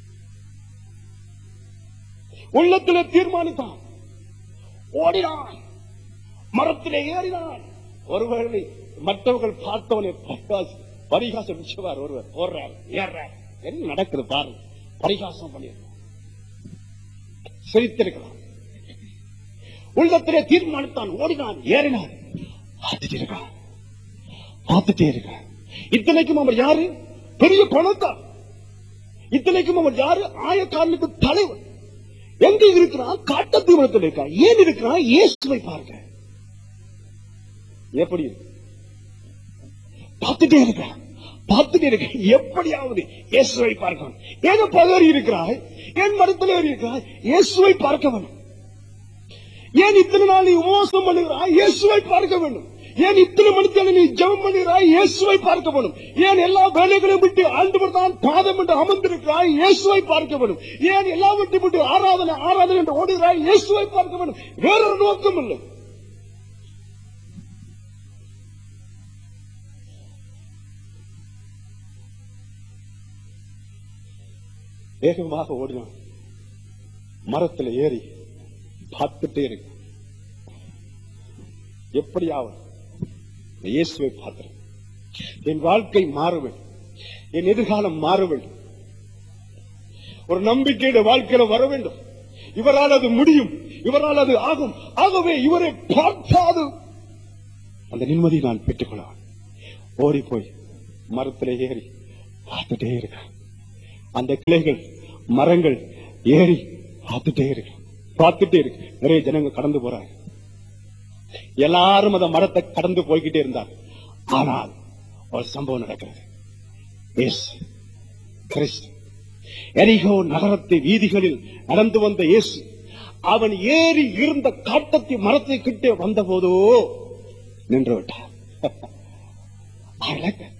உள்ளத்திலே தீர்மானித்தான் ஓடினான் மரத்திலே ஏறினான் ஒருவேளை மற்றவர்கள் பார்த்தவனை பரிகாசம் பரிகாசம் விஷயவார் ஒருவர் ஓடுறார் ஏறார் என்ன நடக்குது பாருங்க பரிகாசம் பண்ணியிருக்கான் சிரித்திருக்கலாம் உள்ளத்திலே தீர்மானித்தான் ஓடினான் ஏறினான் பார்த்துட்டு இருக்கான் பார்த்துட்டே இருக்கான் இத்தனைக்கும் அவர் யாரு பெரிய பணத்தார் இத்தனைக்கும் அவர் யாரு ஆயக்காரனுக்கு தலைவர் எங்க இருக்கிறான் காட்ட தீவிரத்தில் இருக்கான் ஏன் இருக்கிறான் இயேசுவை பாருங்க எப்படி இருக்கு? பார்த்துட்டே இருக்கான் பார்த்துட்டே இருக்க எப்படியாவது இயேசுவை பார்க்கணும் ஏதோ பதறி இருக்கிறாய் ஏன் மரத்தில் ஏறி இருக்கிறாய் இயேசுவை பார்க்க வேண்டும் ஏன் இத்தனை நாள் நீ உபவாசம் பண்ணுகிறாய் இயேசுவை பார்க்க வேண்டும் ஏன் இத்தனை மணித்தான நீ ஜெபம் பண்ணுகிறாய் இயேசுவை பார்க்க வேண்டும் ஏன் எல்லா வேலைகளையும் விட்டு ஆண்டவர் தான் பாதம் என்று அமர்ந்திருக்கிறாய் இயேசுவை பார்க்க வேண்டும் ஏன் எல்லாவற்றையும் விட்டு ஆராதனை ஆராதனை என்று ஓடுகிறாய் இயேசுவை பார்க்க வேண்டும் வேறொரு நோக்கம் இல்லை வேகமாக ஓடினான் மரத்துல ஏறி பார்த்துட்டே இருக்கு எப்படியாவது இந்த இயேசுவை பார்க்கிறேன் என் வாழ்க்கை மாற வேண்டும் என் எதிர்காலம் மாற வேண்டும் ஒரு நம்பிக்கையோட வாழ்க்கையில வர வேண்டும் இவரால் அது முடியும் இவரால் அது ஆகும் ஆகவே இவரை பார்த்தாது அந்த நிம்மதியை நான் பெற்றுக்கொள்ள ஓடி போய் மரத்திலே ஏறி பார்த்துட்டே இருக்கேன் அந்த கிளைகள் மரங்கள் ஏறி பார்த்துட்டே இருக்கு பார்த்துட்டே இருக்கு நிறைய ஜனங்க கடந்து போறாங்க எல்லாரும் அந்த மரத்தை கடந்து போய்கிட்டே இருந்தாங்க ஆனால் ஒரு சம்பவம் நடக்கிறது இயேசு கிறிஸ்து எரிகோ நகரத்து வீதிகளில் நடந்து வந்த இயேசு அவன் ஏறி இருந்த காட்டத்தி மரத்தை கிட்டே வந்தபோதோ நின்று விட்டார் I like that.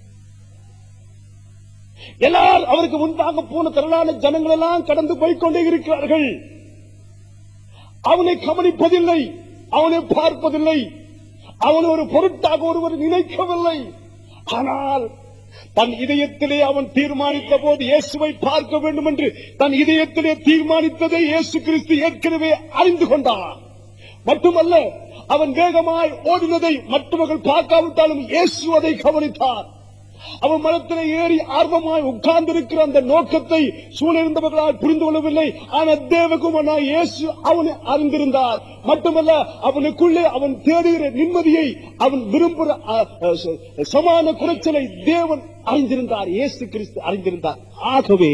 எல்லாரும் அவருக்கு முன்பாக போன திரளான ஜனங்கள் எல்லாம் கடந்து போய்க்கொண்டே இருக்கிறார்கள் அவனை கவனிப்பதில்லை அவனை பார்ப்பதில்லை அவனை ஒரு பொருட்டாக ஒருவர் நினைக்கவில்லை ஆனால் தன் இதயத்திலே அவன் தீர்மானித்த போது இயேசுவை பார்க்க வேண்டும் என்று தன் இதயத்திலே தீர்மானித்ததை இயேசு கிறிஸ்து ஏற்கனவே அறிந்து கொண்டான் மட்டுமல்ல அவன் வேகமாய் ஓடினதை மற்றவர்கள் பார்க்காவிட்டாலும் இயேசு அதை கவனித்தார் அவன் மரத்திலே ஏறி ஆர்வமாய் உட்கார்ந்திருக்கிற அந்த நோக்கத்தை சூழ்நிருந்தவர்களால் புரிந்து கொள்ளவில்லை ஆனால் தேவகுமனாய் இயேசு அவனை அறிந்திருந்தார் மட்டுமல்ல அவனுக்குள்ளே அவன் தேடுகிற நிம்மதியை அவன் விரும்புகிற அ, அ, ச- சமான குறைச்சலை தேவன் அறிந்திருந்தார் இயேசு கிறிஸ்து அறிந்திருந்தார் ஆகவே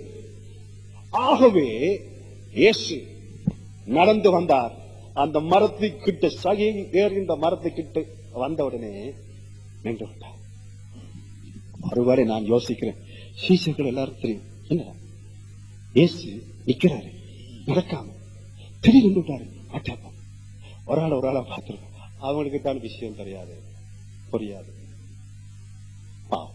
ஆகவே இயேசு நடந்து வந்தார் அந்த மரத்தை கிட்ட சகி ஏறி இந்த மரத்தை கிட்ட வந்த உடனே நின்று விட்டார் ஒருவேளை நான் யோசிக்கிறேன் சீசர்கள் எல்லாரும் தெரியும் என்ன இயேசு நிக்கிறாரு நடக்காம திடீர்னு நின்று விட்டாரு அட்டாப்பா ஒரு ஆள் ஒரு ஆளா பார்த்திருக்கோம் அவங்களுக்கு தான் விஷயம் தெரியாது புரியாது பாவம்.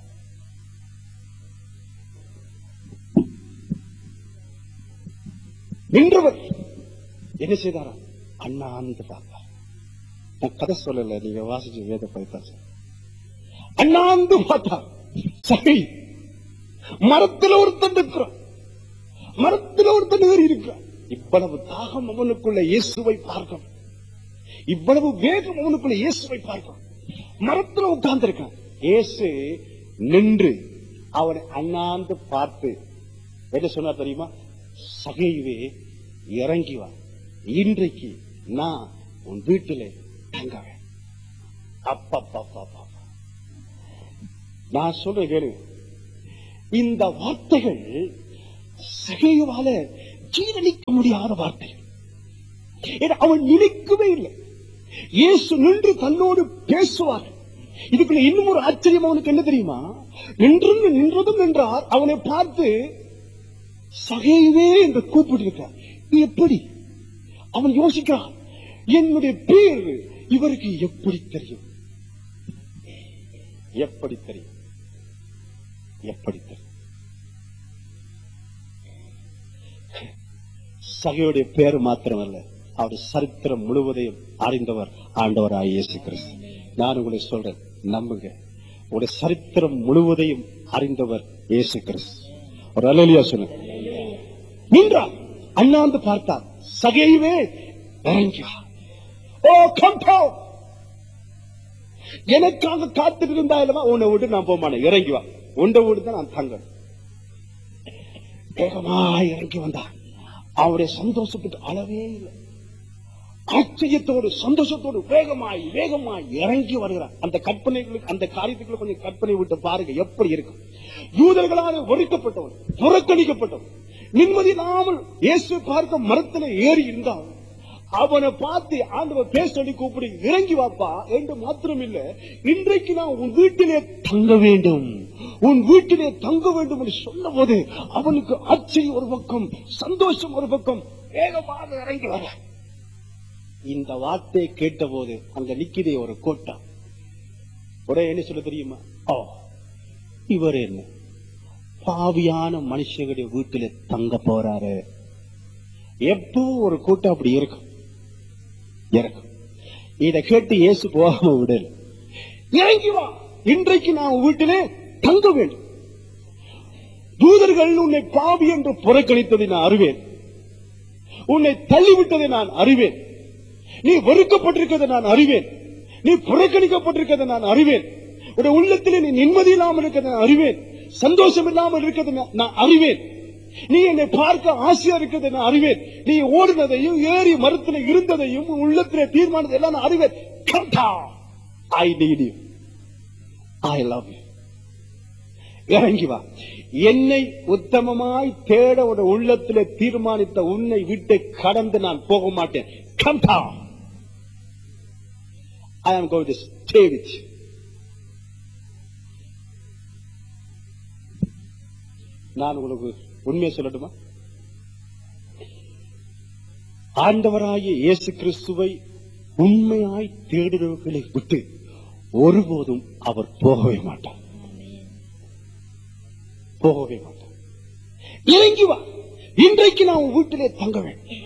நின்றவர் என்ன செய்தாரா அண்ணாந்து பார்த்தார் நான் கதை சொல்லல நீங்க வாசிச்சு வேத படித்தார் அண்ணாந்து பார்த்தார் சரி மரத்துல ஒருத்தன் இருக்கிறான் மரத்துல ஒருத்தன் ஏறி இருக்கிறான் இவ்வளவு தாகம் அவனுக்குள்ள இயேசுவை பார்க்கணும் இவ்வளவு வேகம் அவனுக்குள்ள இயேசுவை பார்க்கணும் மரத்துல உட்கார்ந்து இருக்கான் இயேசு நின்று அவனை அண்ணாந்து பார்த்து என்ன சொன்னார் தெரியுமா சகைவே இறங்கி வா இன்றைக்கு நான் உன் வீட்டிலே தங்கவேன் அப்பப்பப்பப்பா நான் சொல்றேன் கேளு இந்த வார்த்தைகள் சகைவால ஜீரணிக்க முடியாத வார்த்தைகள் ஏன்னா அவன் நினைக்கவே இல்லை இயேசு நின்று தன்னோடு பேசுவார் இதுக்குள்ள இன்னும் ஒரு ஆச்சரியம் அவனுக்கு என்ன தெரியுமா நின்று நின்றதும் நின்றார் அவனை பார்த்து சகைவே என்று கூப்பிட்டிருக்கிறார் இது எப்படி அவன் யோசிக்கிறான் என்னுடைய பேர் இவருக்கு எப்படி தெரியும் எப்படி தெரியும் எப்படி தெரியும் சகையுடைய பேர் மாத்திரமல்ல அவருடைய சரித்திரம் முழுவதையும் அறிந்தவர் ஆண்டவராய் இயேசு கிறிஸ்து நான் உங்களை சொல்றேன் நம்புங்க உங்களுடைய சரித்திரம் முழுவதையும் அறிந்தவர் இயேசு கிறிஸ்து ஒரு அலையிலியா சொல்லுங்க நின்றார் அண்ணாந்து பார்த்தார் சகைவே இறங்கினார் ஓ கம்போ எனக்காக காத்துட்டு இருந்தா இல்லவா உன்னை விட்டு நான் போக மாட்டேன் இறங்கி வா உண்டை விட்டு தான் நான் தங்கணும் வேகமா இறங்கி வந்தார் அவருடைய சந்தோஷத்துக்கு அளவே இல்லை ஆச்சரியத்தோடு சந்தோஷத்தோடு வேகமாய் வேகமாய் இறங்கி வருகிறார் அந்த கற்பனைகளுக்கு அந்த காரியத்துக்குள்ள கொஞ்சம் கற்பனை விட்டு பாருங்க எப்படி இருக்கும் யூதர்களால் ஒழிக்கப்பட்டவன் புறக்கணிக்கப்பட்டவன் நிம்மதி இல்லாமல் இயேசு பார்க்க மரத்துல ஏறி இருந்தான் அவனை பார்த்து ஆண்டவர் பேச சொல்லி கூப்பிடு இறங்கி வாப்பா என்று மாத்திரம் இல்ல இன்றைக்கு நான் உன் வீட்டிலே தங்க வேண்டும் உன் வீட்டிலே தங்க வேண்டும் என்று சொன்ன போது அவனுக்கு ஆச்சரியம் ஒரு பக்கம் சந்தோஷம் ஒரு பக்கம் வேகமாக இறங்கி வர இந்த வார்த்தையை கேட்டபோது அங்க நிக்குதே ஒரு கோட்டா ஒரே என்ன சொல்ல தெரியுமா ஓ இவர் என்ன பாவியான மனுஷங்களுடைய வீட்டில தங்க போறாரு எப்போ ஒரு கூட்டம் அப்படி இருக்கும் இருக்கும் இத கேட்டு இயேசு போகாம விடல இறங்கி வா இன்றைக்கு நான் உன் வீட்டிலே தங்க வேண்டும் தூதர்கள் உன்னை பாவி என்று புறக்கணித்ததை நான் அறிவேன் உன்னை தள்ளிவிட்டதை நான் அறிவேன் நீ வெறுக்கப்பட்டிருக்கிறதை நான் அறிவேன் நீ புறக்கணிக்கப்பட்டிருக்கிறதை நான் அறிவேன் உடைய உள்ளத்திலே நீ நிம்மதி இல்லாமல் இருக்கிறதை நான் அறிவேன் சந்தோஷம் இல்லாமல் இருக்கிறதை நான் நான் அறிவேன் நீ என்னை பார்க்க ஆசையா இருக்கிறதை நான் அறிவேன் நீ ஓடினதையும் ஏறி மரத்துல இருந்ததையும் உன் உள்ளத்திலே தீர்மானத்தை எல்லாம் நான் அறிவேன் I need you I love you இறங்கி வா என்னை உத்தமமாய் தேட ஒரு உள்ளத்திலே தீர்மானித்த உன்னை விட்டு கடந்து நான் போக மாட்டேன் Come down. I am going to stay with you. நான் உங்களுக்கு உண்மையை சொல்லட்டுமா ஆண்டவராகிய இயேசு கிறிஸ்துவை உண்மையாய் தேடுறவர்களை விட்டு ஒருபோதும் அவர் போகவே மாட்டார் போகவே மாட்டார் இறங்கி வா இன்றைக்கு நான் உன் வீட்டிலே தங்க வேண்டும்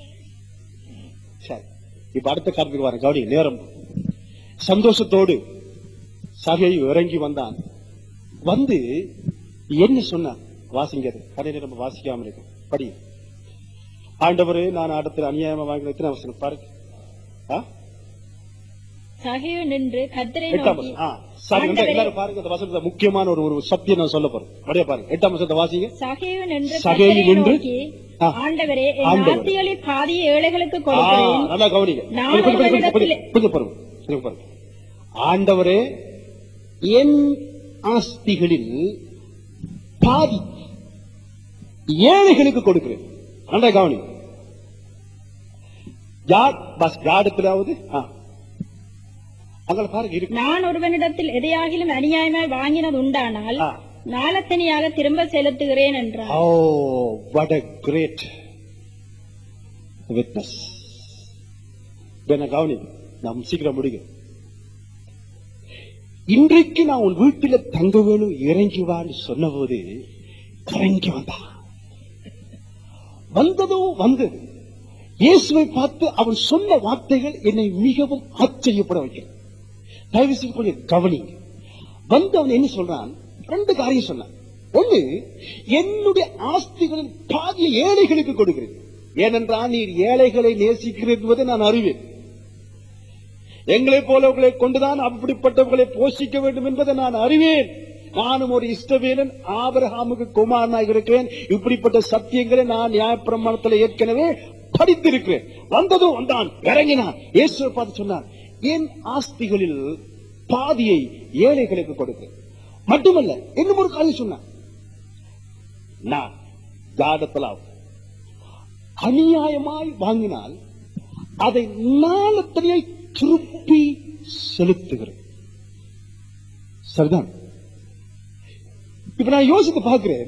சரி இப்ப அடுத்த காரணத்துக்கு வரேன் கவனி நேரம் சந்தோஷத்தோடு சகை இறங்கி வந்தான் வந்து என்ன சொன்னார் வாசிங்க அது கடையில நம்ம வாசிக்காம இருக்கு படி ஆண்டவரே நான் ஆடத்தில் அநியாயமா வாங்கின எத்தனை அவசரம் பாருங்க ஆ?
சகையு நின்று கத்தரை
எட்டாம்
நோக்கி
வசனம். ஆ, சரி வந்து எல்லாரும் பாருங்க அந்த வசனத்தை முக்கியமான ஒரு ஒரு சத்தியம் நான் சொல்ல போறேன் அப்படியே பாருங்க எட்டாம் வசனத்தை வாசிங்க
சகையு நின்று
சகையு
கர்த்தரை
நின்று,
நோக்கி
ஆ.
ஆண்டவரே என்
ஆண்டவரே.
ஆஸ்திகளில் பாதியை ஏழைகளுக்கு
ஆ,
கொடுக்கிறேன்
நல்லா கவனிங்க
நான்
கொஞ்சம், கொஞ்சம், கொஞ்சம்,
உங்களிடத்திலே-
கொஞ்சம், கொஞ்சம் பாருங்க கொஞ்சம் பாருங்க ஆண்டவரே என் ஆஸ்திகளில் பாதி ஏழைகளுக்கு கொடுக்கிறேன் நல்லா கவனி யார் பஸ் யாரிடத்திலாவது ஆ. அங்கே பாருங்க இருக்கு
நான் ஒருவனிடத்தில் எதையாகிலும் அநியாயமாய் வாங்கினது உண்டானால்
ஆ.
நாளத்தனியாக திரும்ப செலுத்துகிறேன் என்றார்
Oh, what a great witness. என்ன கவனி நாம் சீக்கிரம் முடிக்கும் இன்றைக்கு நான் உன் வீட்டில தங்க வேணும் இறங்கி வான்னு சொன்னபோது இறங்கி வந்தான் வந்ததோ வந்தது இயேசுவை பார்த்து அவன் சொன்ன வார்த்தைகள் என்னை மிகவும் ஆச்சரியப்பட வைக்கிறது தயவு செய்து கொஞ்சம் கவனிங்க வந்து அவன் என்ன சொல்றான் ரெண்டு காரியம் சொன்னான் ஒண்ணு என்னுடைய ஆஸ்திகளின் பாதிய ஏழைகளுக்கு கொடுக்கிறேன் ஏனென்றால் நீர் ஏழைகளை நேசிக்கிறீர் என்பதை நான் அறிவேன் எங்களை போலவர்களை கொண்டுதான் அப்படிப்பட்டவர்களை போஷிக்க வேண்டும் என்பதை நான் அறிவேன் நானும் ஒரு இஷ்டவேலன் ஆபிரகாமுக்கு குமாரனாக இருக்கிறேன் இப்படிப்பட்ட சத்தியங்களை நான் நியாயப்பிரமாணத்தில் ஏற்கனவே படித்திருக்கிறேன் வந்ததும் வந்தான் இறங்கினான் இயேசுவை பார்த்து சொன்னான் என் ஆஸ்திகளில் பாதியை ஏழைகளுக்கு கொடுக்கிறேன் மட்டுமல்ல இன்னும் ஒரு காரியம் சொன்னான் நான் ஜாடத்தலாம் அநியாயமாய் வாங்கினால் அதை நாளத்தனையை திருப்பி செலுத்துகிறேன் சரிதான் இப்ப நான் யோசித்து பார்க்கிறேன்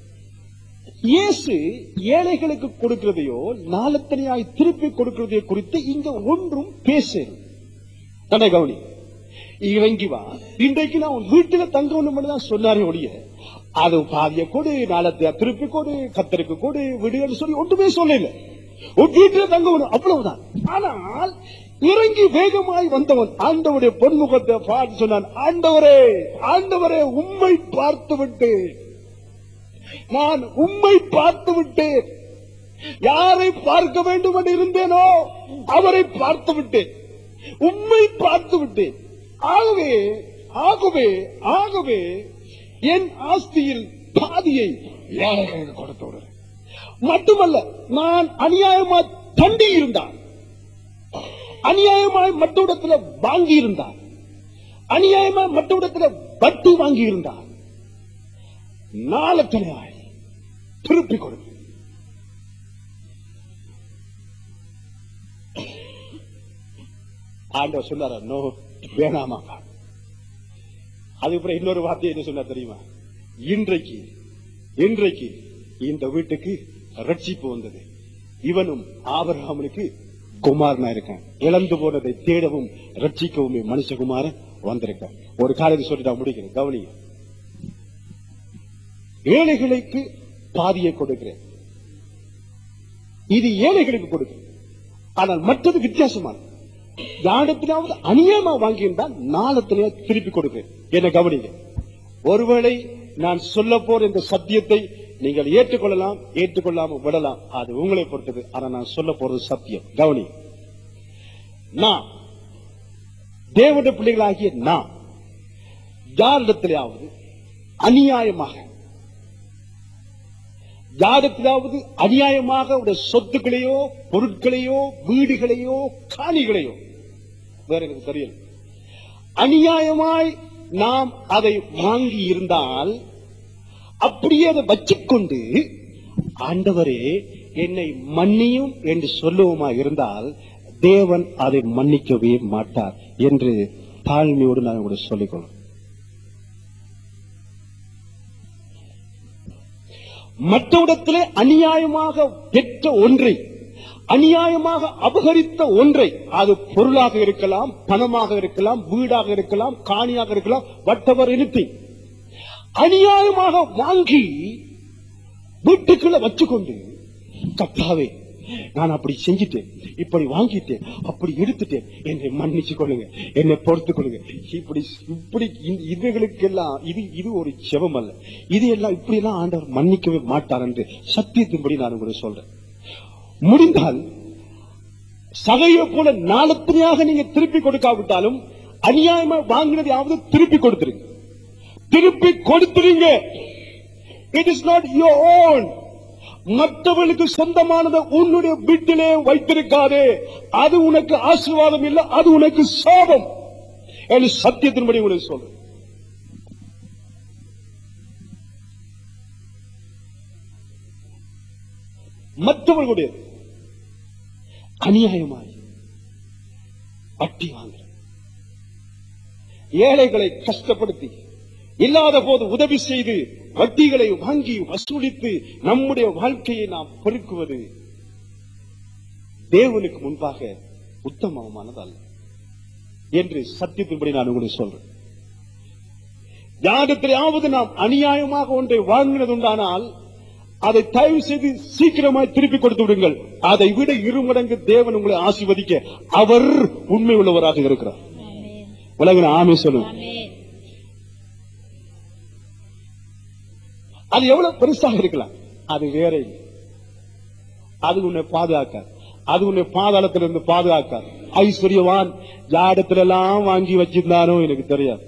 இயேசு ஏழைகளுக்கு கொடுக்கிறதையோ நாளத்தனையாய் திருப்பி கொடுக்கிறதையோ குறித்து இங்க ஒன்றும் பேசேன் தன்னை கவனி இறங்கி வா இன்றைக்கு நான் உன் வீட்டுல தங்கணும் தான் சொன்னாரே ஒழிய அது பாதிய கொடு நாளத்தை திருப்பி கொடு கத்தருக்கு கொடு விடுன்னு சொல்லி ஒன்றுமே சொல்லல உன் வீட்டுல தங்கணும் அவ்வளவுதான் ஆனால் இறங்கி வேகமாய் வந்தவன் ஆண்டவருடைய பொன்முகத்தை பார்த்து சொன்னான் ஆண்டவரே ஆண்டவரே உம்மை பார்த்து விட்டு நான் உம்மை பார்த்து விட்டேன் யாரை பார்க்க வேண்டும் என்று இருந்தேனோ அவரை பார்த்து விட்டேன் உம்மை பார்த்து விட்டேன் ஆகவே ஆகவே ஆகவே என் ஆஸ்தியில் பாதியை ஏழைகளுக்கு கொடுத்து விடுறேன் மட்டுமல்ல நான் அநியாயமாய் தண்டி இருந்தான் அநியாயமாய் மற்றவிடத்துல வாங்கி இருந்தான் அநியாயமாய் மற்றவிடத்துல வட்டி வாங்கி இருந்தான் நாளத்தனையாய் திருப்பி கொடுப்பேன் ஆண்டவர் சொன்னாரா நோ வேணாமா அதுக்கப்புறம் இன்னொரு வார்த்தை என்ன சொன்னா தெரியுமா இன்றைக்கு இன்றைக்கு இந்த வீட்டுக்கு ரட்சிப்பு வந்தது இவனும் ஆபரகாமனுக்கு குமாரனா இருக்கான் இழந்து போனதை தேடவும் ரட்சிக்கவும் மனுஷகுமாரன் வந்திருக்கான் ஒரு காரியத்தை சொல்லி நான் முடிக்கிறேன் கவனிங்க ஏழைகளுக்கு பாதியை கொடுக்கிறேன் இது ஏழைகளுக்கு கொடுக்கிறேன் ஆனால் மற்றது வித்தியாசமானது யாரிடத்திலாவது அநியாயமா வாங்கியிருந்தால் நாளத்திலே திருப்பி கொடுக்கிறேன் என்ன கவனிங்க ஒருவேளை நான் சொல்ல போற இந்த சத்தியத்தை நீங்கள் ஏற்றுக்கொள்ளலாம் ஏற்றுக்கொள்ளாம விடலாம் அது உங்களை பொறுத்தது ஆனா நான் சொல்ல போறது சத்தியம் கவனி நான் தேவனுடைய பிள்ளைகளாகிய நான் யாரிடத்திலாவது அநியாயமாக யாரிடத்திலாவது அநியாயமாக உடைய சொத்துக்களையோ பொருட்களையோ வீடுகளையோ காணிகளையோ வேற எனக்கு தெரியல அநியாயமாய் நாம் அதை வாங்கி இருந்தால் அப்படியே அதை வச்சுக்கொண்டு ஆண்டவரே என்னை மன்னியும் என்று சொல்லுவோமா இருந்தால் தேவன் அதை மன்னிக்கவே மாட்டார் என்று தாழ்மையோடு நான் உங்களுக்கு சொல்லிக்கொள்ளும்
மற்றவிடத்திலே அநியாயமாக பெற்ற ஒன்றை அநியாயமாக அபகரித்த ஒன்றை அது பொருளாக இருக்கலாம் பணமாக இருக்கலாம் வீடாக இருக்கலாம் காணியாக இருக்கலாம் வட்டவர் எழுத்தி அநியாயமாக வாங்கி வீட்டுக்குள்ள வச்சுக்கொண்டு கத்தாவே நான் அப்படி செஞ்சிட்டேன் இப்படி வாங்கிட்டேன் அப்படி எடுத்துட்டேன் என்னை மன்னிச்சு கொள்ளுங்க என்னை பொறுத்துக் கொள்ளுங்க இப்படி இப்படி இந்த- இதுகளுக்கெல்லாம் இது இது ஒரு செவம் அல்ல இது எல்லாம் இப்படி எல்லாம் ஆண்டவர் மன்னிக்கவே மாட்டார் என்று சத்தியத்தின்படி நான் உங்களுக்கு சொல்றேன் முடிந்தால் சகையை போல நாளத்தினையாக நீங்க திருப்பி கொடுக்காவிட்டாலும் அநியாயமா வாங்கினதையாவது திருப்பி கொடுத்துருங்க திருப்பி கொடுத்துருங்க it is not your own மற்றவர்களுக்கு சொந்தமானதை உன்னுடைய வீட்டிலே வைத்திருக்காதே அது உனக்கு ஆசீர்வாதம் இல்லை அது உனக்கு சாபம் என்று சத்தியத்தின்படி உனக்கு சொல்றேன் மற்றவர்களுடைய அநியாயமாய் வட்டி வாங்குற ஏழைகளை கஷ்டப்படுத்தி இல்லாத போது உதவி செய்து வட்டிகளை வாங்கி வசூலித்து நம்முடைய வாழ்க்கையை நாம் பெருக்குவது தேவனுக்கு முன்பாக உத்தமமானதல்ல என்று சத்தியத்தின்படி நான் உங்களுக்கு சொல்றேன் யாரிடத்திலாவது நாம் அநியாயமாக ஒன்றை வாங்கினது உண்டானால் அதை தயவு செய்து சீக்கிரமாய் திருப்பி கொடுத்து விடுங்கள் அதை விட இருமடங்கு தேவன் உங்களை ஆசீர்வதிக்க அவர் உண்மை உள்ளவராக இருக்கிறார் உலகின் ஆமை சொல்லுங்க அது எவ்வளவு பெருசாக இருக்கலாம் அது வேற இல்லை. அது உன்னை பாதுகாக்காது அது உன்னை பாதாளத்திலிருந்து பாதுகாக்காது ஐஸ்வர்யவான் யாரிடத்துல எல்லாம் வாங்கி வச்சிருந்தானோ எனக்கு தெரியாது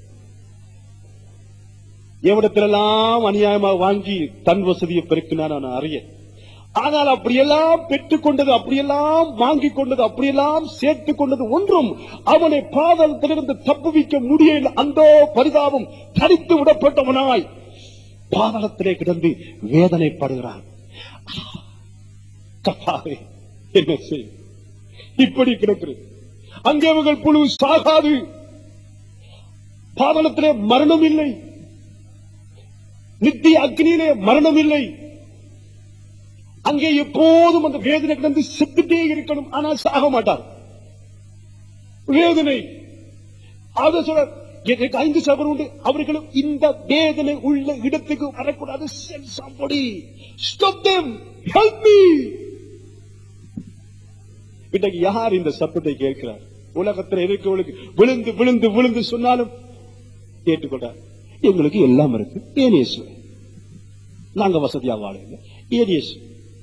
எவ்விடத்திலெல்லாம் அநியாயமாக வாங்கி தன் வசதியை பெருக்கினான் நான் அறிய ஆனால் அப்படியெல்லாம் பெற்றுக் கொண்டது அப்படியெல்லாம் வாங்கி கொண்டது அப்படியெல்லாம் சேர்த்துக் கொண்டது ஒன்றும் அவனை பாதாளத்திலிருந்து தப்புவிக்க முடியல அந்த பரிதாபம் தரித்து விடப்பட்டவனாய் பாதாளத்திலே கிடந்து வேதனைப்படுகிறான் கப்பாவே என்ன செய் இப்படி கிடக்கிறது அங்கே அவர்கள் புழு சாகாது பாதாளத்திலே மரணம் இல்லை நித்திய அக்னியிலே மரணம் இல்லை அங்கே எப்போதும் அந்த வேதனை கிடந்து செத்துட்டே இருக்கணும் ஆனால் சாக மாட்டார் வேதனை அதை சொல்ற எனக்கு ஐந்து சபர் உண்டு அவர்களும் இந்த வேதனை உள்ள இடத்துக்கு வரக்கூடாது Send somebody. Stop them. Help me. இன்றைக்கு யார் இந்த சத்தத்தை கேட்கிறார் உலகத்தில் இருக்கவங்களுக்கு விழுந்து விழுந்து விழுந்து சொன்னாலும் கேட்டுக்கொண்டார் எங்களுக்கு எல்லாம் இருக்கு ஏன் இயேசு நாங்க வசதியா வாழல ஏன் இயேசு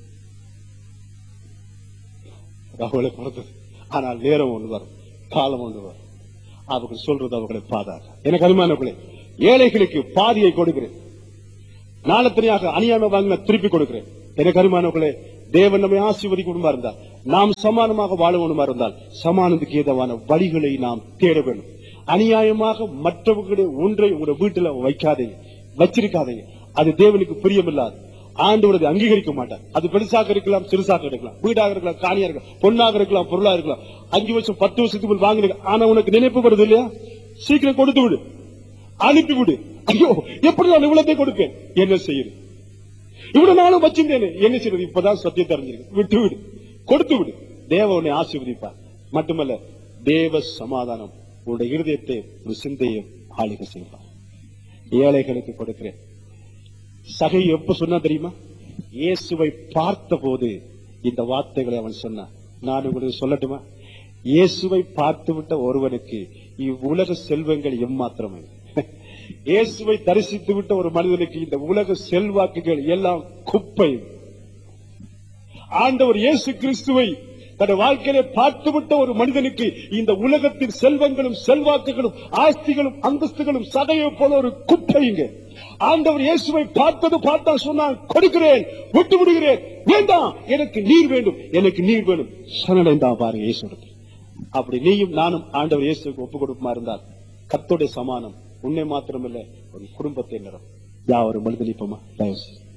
அவளை பொறுத்தது ஆனால் நேரம் ஒன்று வரும் காலம் ஒன்று வரும் அவர்கள் சொல்றது அவர்களை பாதார் எனக்கு அனுமானங்களே ஏழைகளுக்கு பாதியை கொடுக்கிறேன் நாளத்தனையாக அநியாயமா வாங்கின திருப்பி கொடுக்கிறேன் எனக்கு அனுமானங்களே தேவன் நம்மை ஆசீர்வதிக்கணுமா இருந்தால் நாம் சமானமாக வாழணுமா இருந்தால் சமானத்துக்கு ஏதவான வழிகளை நாம் தேட வேண்டும் அநியாயமாக மற்றவர்களுடைய ஒன்றை உங்களுடைய வீட்டுல வைக்காதீங்க வச்சிருக்காதீங்க அது தேவனுக்கு பிரியமில்லாது ஆண்டவரது அங்கீகரிக்க மாட்டார் அது பெருசாக இருக்கலாம் சிறுசாக இருக்கலாம் வீடாக இருக்கலாம் காணியா இருக்கலாம் பொண்ணாக இருக்கலாம் பொருளா இருக்கலாம் அஞ்சு வருஷம் பத்து வருஷத்துக்கு முன் வாங்கின ஆனா உனக்கு நினைப்பு வருது இல்லையா சீக்கிரம் கொடுத்து விடு அனுப்பி விடு ஐயோ எப்படி நான் இவ்வளத்தை கொடுப்பேன் என்ன செய்யுது இவ்வளவு நாளும் வச்சிருந்தேன் என்ன செய்யறது இப்பதான் சத்தியத்தை அறிஞ்சிருக்கு விட்டு விடு கொடுத்து விடு தேவ உன்னை ஆசீர்வதிப்பார் மட்டுமல்ல தேவ சமாதானம் உன்னுடைய இருதயத்தை ஒரு சிந்தையும் ஆளுகை செய்வார் ஏழைகளுக்கு கொடுக்கிறேன் சகை எப்ப சொன்னா தெரியுமா இயேசுவை பார்த்த போது இந்த வார்த்தைகளை அவன் சொன்னான் நான் உங்களுக்கு சொல்லட்டுமா இயேசுவை பார்த்து விட்ட ஒருவனுக்கு இவ்வுலக செல்வங்கள் எம்மாத்திரமே இயேசுவை தரிசித்து விட்ட ஒரு மனிதனுக்கு இந்த உலக செல்வாக்குகள் எல்லாம் குப்பை ஆண்டவர் இயேசு கிறிஸ்துவை தன் வாழ்க்கையிலே பார்த்துவிட்ட ஒரு மனிதனுக்கு இந்த உலகத்தின் செல்வங்களும் செல்வாக்குகளும் ஆஸ்திகளும் அந்தஸ்துகளும் சதையை போல ஒரு குப்பைங்க ஆண்டவர் இயேசுவை பார்த்தது பார்த்தா சொன்னான் கொடுக்கிறேன் விட்டு விடுகிறேன் வேண்டாம் எனக்கு நீர் வேண்டும் எனக்கு நீர் வேண்டும் சரணடைந்தான் பாருங்க இயேசு அப்படி நீயும் நானும் ஆண்டவர் இயேசுக்கு ஒப்பு கொடுக்குமா இருந்தால் கத்தோடைய சமானம் உன்னை மாத்திரமில்லை ஒரு குடும்பத்தை நிறம் யாவரும் மனிதனிப்போமா தயவு செய்து.